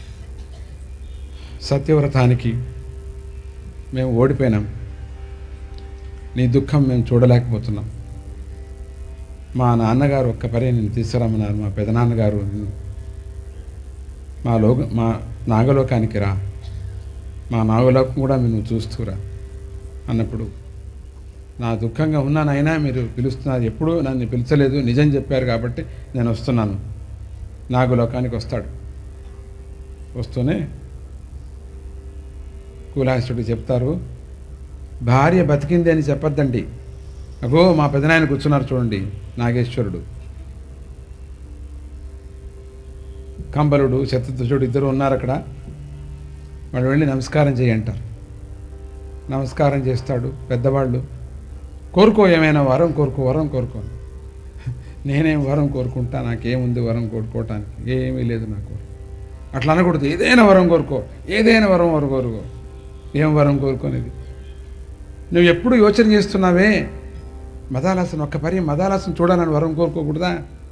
సత్యవ్రతానికి మేము ఓడిపోయినాం నీ దుఃఖం మేము చూడలేకపోతున్నాం మా నాన్నగారు ఒక్క పరే నేను తీసుకురమ్మన్నారు మా పెదనాన్నగారు నిన్ను మా లోక మా నాగలోకానికి రా మా నాగలోకం కూడా నువ్వు చూస్తూరా అన్నప్పుడు నా దుఃఖంగా ఉన్నానైనా మీరు పిలుస్తున్నారు ఎప్పుడూ నన్ను పిలిచలేదు నిజం చెప్పారు కాబట్టి నేను వస్తున్నాను నాగలోకానికి వస్తాడు వస్తూనే కులాసుడు చెప్తారు భార్య బతికింది అని చెప్పొద్దండి అగో మా పెదనాయన కూర్చున్నారు చూడండి నాగేశ్వరుడు కంబలుడు శతధ్వజుడు ఇద్దరు ఉన్నారు అక్కడ వాళ్ళు వెళ్ళి నమస్కారం చేయంటారు నమస్కారం చేస్తాడు పెద్దవాళ్ళు కోరుకో ఏమైనా వరం కోరుకో వరం కోరుకో నేనేం వరం కోరుకుంటా నాకేముంది వరం కోరుకోవటానికి ఏమీ లేదు నాకు అట్లా అనకూడదు ఏదైనా వరం కోరుకో ఏదైనా వరం వరం కోరుకో ఏం వరం కోరుకోనేది నువ్వు ఎప్పుడు యోచన చేస్తున్నావే మదాలాసన ఒక్క పరి మదాలాసన చూడాలని వరం కోరుకోకూడదా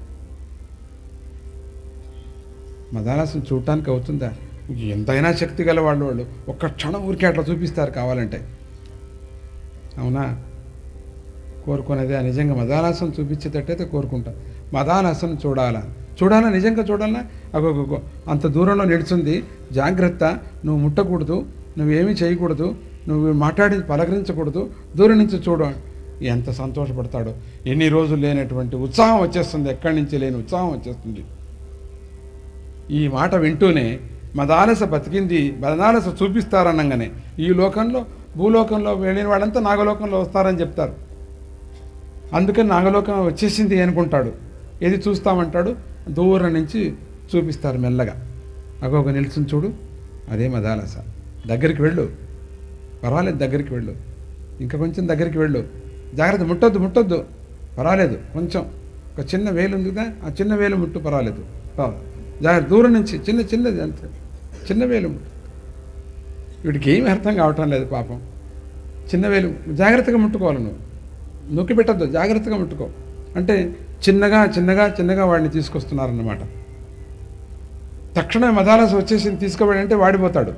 మదాలాసన చూడటానికి అవుతుందా ఎంతైనా శక్తి గల వాళ్ళు వాళ్ళు ఒక్క క్షణం ఊరికే అట్లా చూపిస్తారు కావాలంటే అవునా కోరుకునేదే నిజంగా మదాలాసనం చూపించేటట్టయితే కోరుకుంటా మదాలాసనం చూడాలా చూడాలా నిజంగా చూడాలా అగో అంత దూరంలో నిలుచుంది జాగ్రత్త నువ్వు ముట్టకూడదు నువ్వేమీ చేయకూడదు నువ్వు మాట్లాడి పలకరించకూడదు దూరం నుంచి చూడు ఎంత సంతోషపడతాడో ఎన్ని రోజులు లేనటువంటి ఉత్సాహం వచ్చేస్తుంది ఎక్కడి నుంచి లేని ఉత్సాహం వచ్చేస్తుంది ఈ మాట వింటూనే మదాలస బతికింది మదాలస చూపిస్తారనగానే ఈ లోకంలో భూలోకంలో వెళ్ళిన వాళ్ళంతా నాగలోకంలో వస్తారని చెప్తారు అందుకని నాగలోకం వచ్చేసింది అనుకుంటాడు ఏది చూస్తామంటాడు దూరం నుంచి చూపిస్తారు మెల్లగా అగొక నిల్చుని చూడు అదే మదాలస దగ్గరికి వెళ్ళు పర్వాలేదు దగ్గరికి వెళ్ళు ఇంకా కొంచెం దగ్గరికి వెళ్ళు జాగ్రత్త ముట్టొద్దు ముట్టొద్దు పర్వాలేదు కొంచెం ఒక చిన్న వేలు ఉంది కదా ఆ చిన్న వేలు ముట్టు పర్వాలేదు జాగ్రత్త దూరం నుంచి చిన్న చిన్నది అంతే చిన్న వేలు ముట్టు వీడికి ఏమి అర్థం కావటం లేదు పాపం చిన్న వేలు జాగ్రత్తగా ముట్టుకోవాలి నువ్వు నొక్కి పెట్టద్దు జాగ్రత్తగా ముట్టుకో అంటే చిన్నగా చిన్నగా చిన్నగా వాడిని తీసుకొస్తున్నారన్నమాట తక్షణమే మదాలస వచ్చేసి తీసుకోబడి అంటే వాడిపోతాడు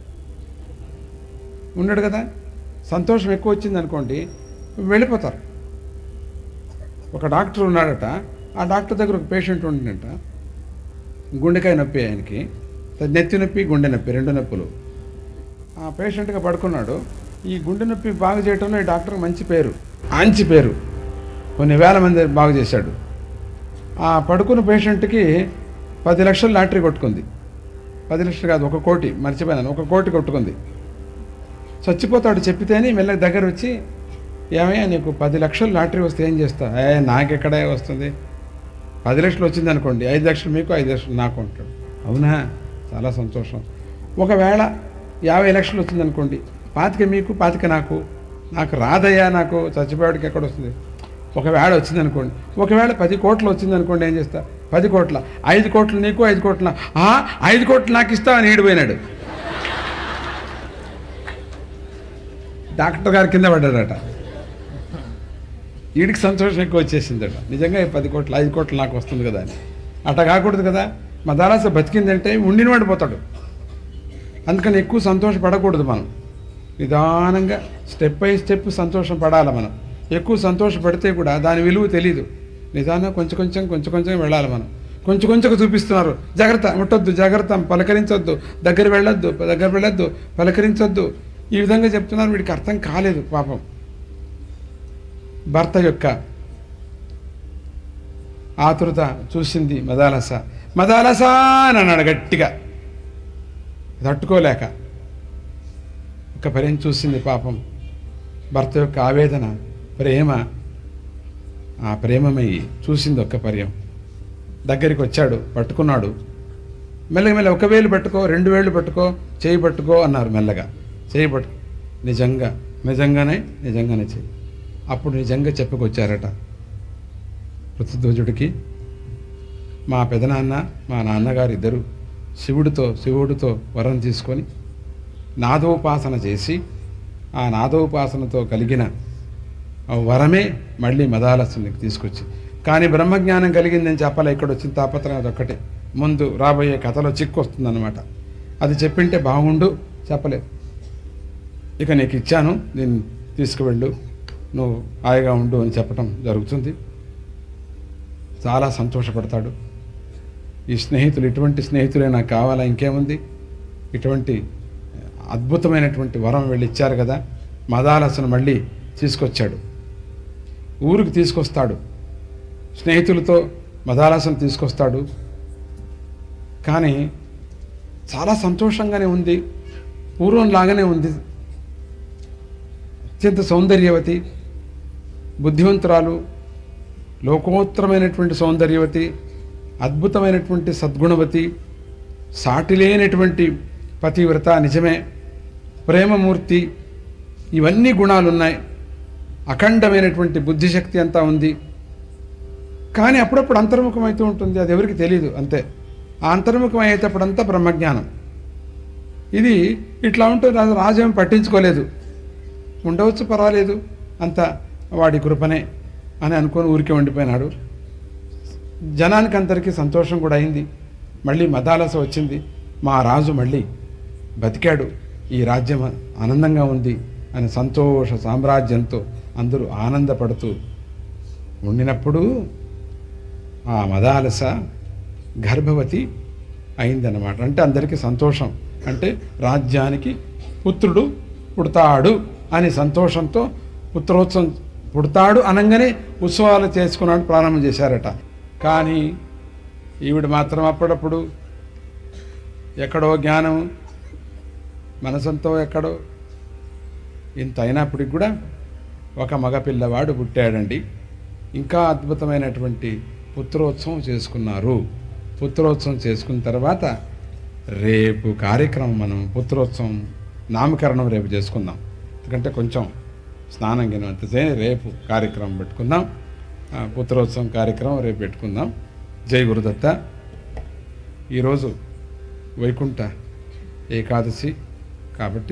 ఉన్నాడు కదా సంతోషం ఎక్కువ వచ్చింది అనుకోండి వెళ్ళిపోతారు ఒక డాక్టర్ ఉన్నాడట ఆ డాక్టర్ దగ్గర ఒక పేషెంట్ ఉండిందట గుండెకాయ నొప్పి ఆయనకి నెత్తి నొప్పి గుండె నొప్పి రెండు నొప్పులు ఆ పేషెంట్గా పడుకున్నాడు ఈ గుండె నొప్పి బాగు చేయడంలో ఈ డాక్టర్ మంచి పేరు మంచి పేరు కొన్ని వేల మంది బాగు చేశాడు ఆ పడుకున్న పేషెంట్కి పది లక్షలు లాటరీ కొట్టుకుంది పది లక్షలు కాదు ఒక కోటి మర్చిపోయాను ఒక కోటి కొట్టుకుంది చచ్చిపోతాడు చెప్పితేనే మెల్లగా దగ్గర వచ్చి ఏమయ్యా నీకు పది లక్షలు లాటరీ వస్తే ఏం చేస్తా ఏ నాకెక్కడే వస్తుంది పది లక్షలు వచ్చింది అనుకోండి ఐదు లక్షలు మీకు ఐదు లక్షలు నాకు అంటాడు అవునా చాలా సంతోషం ఒకవేళ యాభై లక్షలు వచ్చింది అనుకోండి పాతిక మీకు పాతిక నాకు నాకు రాదయ్యా నాకు చచ్చిపోయాడికి ఎక్కడ వస్తుంది ఒకవేళ వచ్చింది అనుకోండి ఒకవేళ పది కోట్లు వచ్చింది అనుకోండి ఏం చేస్తా పది కోట్ల ఐదు కోట్లు నీకు ఐదు కోట్ల "ఆ, ఐదు కోట్లు నాకు ఇస్తావని ఈడిపోయినాడు డాక్టర్ గారి కింద పడ్డాడట వీడికి సంతోషం ఎక్కువ వచ్చేసిందట నిజంగా ఈ పది కోట్లు ఐదు కోట్లు నాకు వస్తుంది కదా అని అట్లా కాకూడదు కదా మదారాస బతికిందంటే ఉండినవాడు పోతాడు అందుకని ఎక్కువ సంతోషపడకూడదు మనం నిదానంగా స్టెప్ బై స్టెప్ సంతోషం పడాలి మనం ఎక్కువ సంతోషపడితే కూడా దాని విలువ తెలియదు నిదానం కొంచెం కొంచెం కొంచెం కొంచెం వెళ్ళాలి మనం కొంచెం కొంచెం చూపిస్తున్నారు జాగ్రత్త ముట్టొద్దు జాగ్రత్త పలకరించొద్దు దగ్గర వెళ్ళొద్దు దగ్గర వెళ్ళొద్దు పలకరించొద్దు ఈ విధంగా చెప్తున్నారు వీడికి అర్థం కాలేదు పాపం భర్త యొక్క ఆతురత చూసింది మదాలస మదాలస అని అన్నాడు గట్టిగా తట్టుకోలేక ఒక పర్యం చూసింది పాపం భర్త యొక్క ఆవేదన ప్రేమ ఆ ప్రేమమయ్యి చూసింది ఒక్క పర్యం దగ్గరికి వచ్చాడు పట్టుకున్నాడు మెల్లగా మెల్ల ఒక వేలు పట్టుకో రెండు వేలు పట్టుకో చేయి పట్టుకో అన్నారు మెల్లగా చేయి పట్టుకో నిజంగా నిజంగానే నిజంగానే చెయ్యి అప్పుడు నిజంగా చెప్పుకొచ్చారట ఋతుధ్వజుడికి మా పెదనాన్న మా నాన్నగారు ఇద్దరు శివుడితో శివుడితో వరం తీసుకొని నాదోపాసన చేసి ఆ నాదోపాసనతో కలిగిన ఆ వరమే మళ్ళీ మదాలసునికి తీసుకొచ్చి కానీ బ్రహ్మజ్ఞానం కలిగిందని చెప్పాలి ఇక్కడ వచ్చిన తాపత్రయం అదొక్కటే ముందు రాబోయే కథలో చిక్కు వస్తుందన్నమాట అది చెప్పింటే బాగుండు చెప్పలేదు ఇక నీకు ఇచ్చాను నేను తీసుకువెళ్ళు నువ్వు హాయిగా ఉండు అని చెప్పటం జరుగుతుంది చాలా సంతోషపడతాడు ఈ స్నేహితులు ఇటువంటి స్నేహితులే నాకు కావాలా ఇంకేముంది ఇటువంటి అద్భుతమైనటువంటి వరం వీళ్ళు ఇచ్చారు కదా మదాలసను మళ్ళీ తీసుకొచ్చాడు ఊరికి తీసుకొస్తాడు స్నేహితులతో మదాలసను తీసుకొస్తాడు కానీ చాలా సంతోషంగానే ఉంది పూర్వం లాగానే ఉంది అత్యంత సౌందర్యవతి బుద్ధివంతురాలు లోకోత్తరమైనటువంటి సౌందర్యవతి అద్భుతమైనటువంటి సద్గుణవతి సాటిలేనటువంటి పతివ్రత నిజమే ప్రేమమూర్తి ఇవన్నీ గుణాలు ఉన్నాయి అఖండమైనటువంటి బుద్ధిశక్తి అంతా ఉంది కానీ అప్పుడప్పుడు అంతర్ముఖం అవుతూ ఉంటుంది అది ఎవరికి తెలియదు అంతే ఆ అంతర్ముఖం అయ్యేటప్పుడంతా బ్రహ్మజ్ఞానం ఇది ఇట్లా ఉంటే రాజు రాజేం పట్టించుకోలేదు ఉండవచ్చు పర్వాలేదు అంత వాడి కృపనే అని అనుకొని ఊరికే ఉండిపోయినాడు జనానికి అందరికీ సంతోషం కూడా అయింది మళ్ళీ మదాలస వచ్చింది మా రాజు మళ్ళీ బతికాడు ఈ రాజ్యం ఆనందంగా ఉంది అని సంతోష సామ్రాజ్యంతో అందరూ ఆనందపడుతూ ఉండినప్పుడు ఆ మదాలస గర్భవతి అయిందన్నమాట అంటే అందరికీ సంతోషం అంటే రాజ్యానికి పుత్రుడు పుడతాడు అని సంతోషంతో పుత్రోత్సవం పుడతాడు అనగానే ఉత్సవాలు చేసుకున్నాడు ప్రారంభం చేశారట కానీ ఈవిడ మాత్రం అప్పుడప్పుడు ఎక్కడో జ్ఞానం మనసంతో ఎక్కడో ఇంత అయినప్పటికి కూడా ఒక మగపిల్లవాడు పుట్టాడండి ఇంకా అద్భుతమైనటువంటి పుత్రోత్సవం చేసుకున్నారు పుత్రోత్సవం చేసుకున్న తర్వాత రేపు కార్యక్రమం మనం పుత్రోత్సవం నామకరణం రేపు చేసుకుందాం ఎందుకంటే కొంచెం స్నానం గినం అంత చేయి రేపు కార్యక్రమం పెట్టుకుందాం ఆ, పుత్రోత్సవం కార్యక్రమం రేపు పెట్టుకుందాం జై గురుదత్త ఈరోజు వైకుంఠ ఏకాదశి కాబట్టి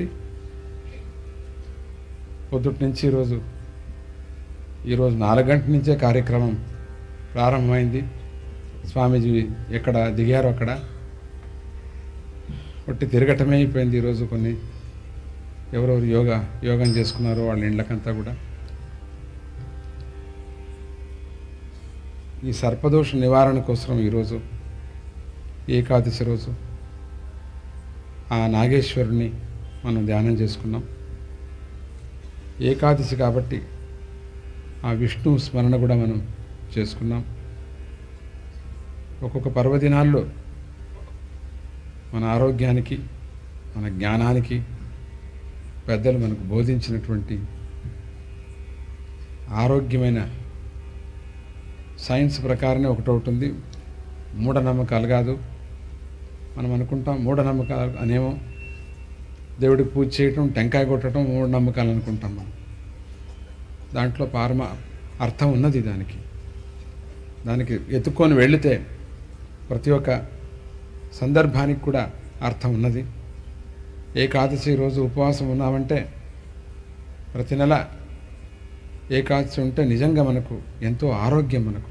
పొద్దుటి నుంచి ఈరోజు ఈరోజు నాలుగు గంటల నుంచే కార్యక్రమం ప్రారంభమైంది స్వామీజీ ఎక్కడ దిగారో అక్కడ ఒట్టి తిరగటమే అయిపోయింది ఈరోజు కొన్ని ఎవరెవరు యోగా యోగం చేసుకున్నారో వాళ్ళ ఇండ్లకంతా కూడా ఈ సర్పదోష నివారణ కోసం ఈరోజు ఏకాదశి రోజు ఆ నాగేశ్వరుని మనం ధ్యానం చేసుకున్నాం ఏకాదశి కాబట్టి ఆ విష్ణు స్మరణ కూడా మనం చేసుకున్నాం ఒక్కొక్క పర్వదినాల్లో మన ఆరోగ్యానికి మన జ్ఞానానికి పెద్దలు మనకు బోధించినటువంటి ఆరోగ్యమైన సైన్స్ ప్రకారమే ఒకటి ఒకటి ఉంది మూఢనమ్మకాలు కాదు మనం అనుకుంటాం మూఢనమ్మకాలు అనేమో దేవుడికి పూజ చేయటం టెంకాయ కొట్టడం మూఢనమ్మకాలు అనుకుంటాం మనం దాంట్లో పారమ అర్థం ఉన్నది దానికి దానికి ఎత్తుక్కొని వెళితే ప్రతి ఒక్క సందర్భానికి కూడా అర్థం ఉన్నది ఏకాదశి రోజు ఉపవాసం ఉన్నామంటే ప్రతి నెల ఏకాదశి ఉంటే నిజంగా మనకు ఎంతో ఆరోగ్యం మనకు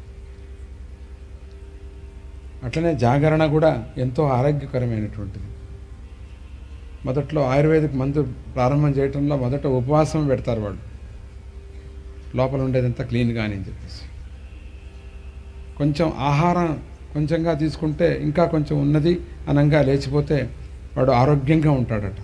అట్లనే జాగరణ కూడా ఎంతో ఆరోగ్యకరమైనటువంటిది మొదట్లో ఆయుర్వేదిక్ మందు ప్రారంభం చేయటంలో మొదట ఉపవాసం పెడతారు వాళ్ళు లోపల ఉండేదంతా క్లీన్గా అని చెప్పేసి కొంచెం ఆహారం కొంచెంగా తీసుకుంటే ఇంకా కొంచెం ఉన్నది అనంగా లేచిపోతే వాడు ఆరోగ్యంగా ఉంటాడట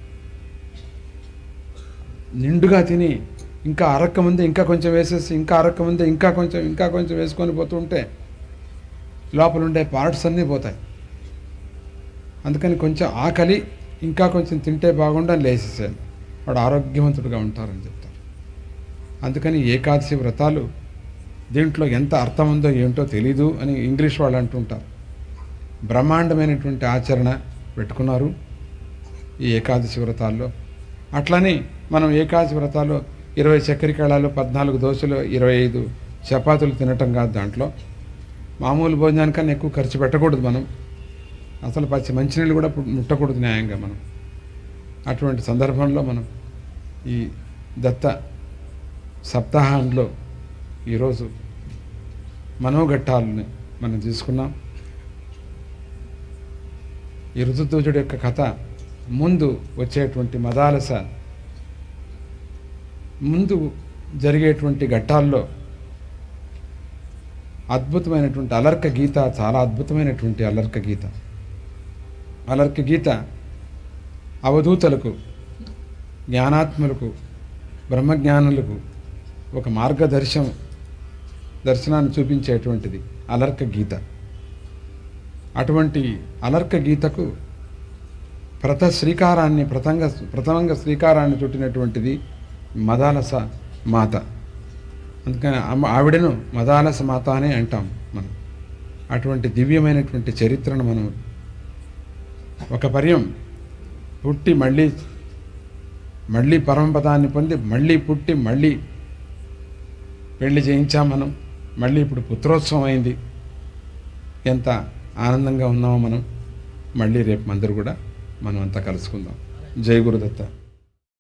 నిండుగా తిని ఇంకా అరక్క ముందే ఇంకా కొంచెం వేసేసి ఇంకా అరక్క ముందే ఇంకా కొంచెం ఇంకా కొంచెం వేసుకొని పోతుంటే లోపల ఉండే పార్ట్స్ అన్నీ పోతాయి అందుకని కొంచెం ఆకలి ఇంకా కొంచెం తింటే బాగుండని లేచేసాను వాడు ఆరోగ్యవంతుడుగా ఉంటారని చెప్తారు అందుకని ఏకాదశి వ్రతాలు దీంట్లో ఎంత అర్థం ఉందో ఏంటో తెలీదు అని ఇంగ్లీష్ వాళ్ళు అంటుంటారు బ్రహ్మాండమైనటువంటి ఆచరణ పెట్టుకున్నారు ఈ ఏకాదశి వ్రతాల్లో అట్లని మనం ఏకాదశి వ్రతాలు ఇరవై చక్కెరకాళాలు పద్నాలుగు దోశలు ఇరవై ఐదు చపాతీలు తినటం కాదు దాంట్లో మామూలు భోజనానికన్నా ఎక్కువ ఖర్చు పెట్టకూడదు మనం అసలు పచ్చి మంచినీళ్ళు కూడా పు- ముట్టకూడదు న్యాయంగా మనం అటువంటి సందర్భంలో మనం ఈ దత్త సప్తాహంలో ఈరోజు మనోఘట్టాలని మనం తీసుకున్నాం ఈ ఋతుధ్వజుడి యొక్క కథ ముందు వచ్చేటువంటి మదాలస ముందు జరిగేటువంటి ఘట్టాల్లో అద్భుతమైనటువంటి అలర్క గీత చాలా అద్భుతమైనటువంటి అలర్క గీత అలర్క గీత అవధూతలకు జ్ఞానాత్ములకు బ్రహ్మజ్ఞానులకు ఒక మార్గదర్శనం దర్శనాన్ని చూపించేటువంటిది అలర్క గీత అటువంటి అలర్క గీతకు ప్రథ శ్రీకారాన్ని ప్రథంగ ప్రథమంగా శ్రీకారాన్ని చుట్టినటువంటిది మదాలస మాత అందుకని అమ్మ ఆవిడను మదాలస మాత అనే అంటాం మనం అటువంటి దివ్యమైనటువంటి చరిత్రను మనం ఒక పర్యం పుట్టి మళ్ళీ మళ్ళీ పరమపదాన్ని పొంది మళ్ళీ పుట్టి మళ్ళీ పెళ్లి చేయించాం మనం మళ్ళీ ఇప్పుడు పుత్రోత్సవం అయింది ఎంత ఆనందంగా ఉన్నామో మనం మళ్ళీ రేపు మందరు కూడా మనం అంతా కలుసుకుందాం జై గురుదత్త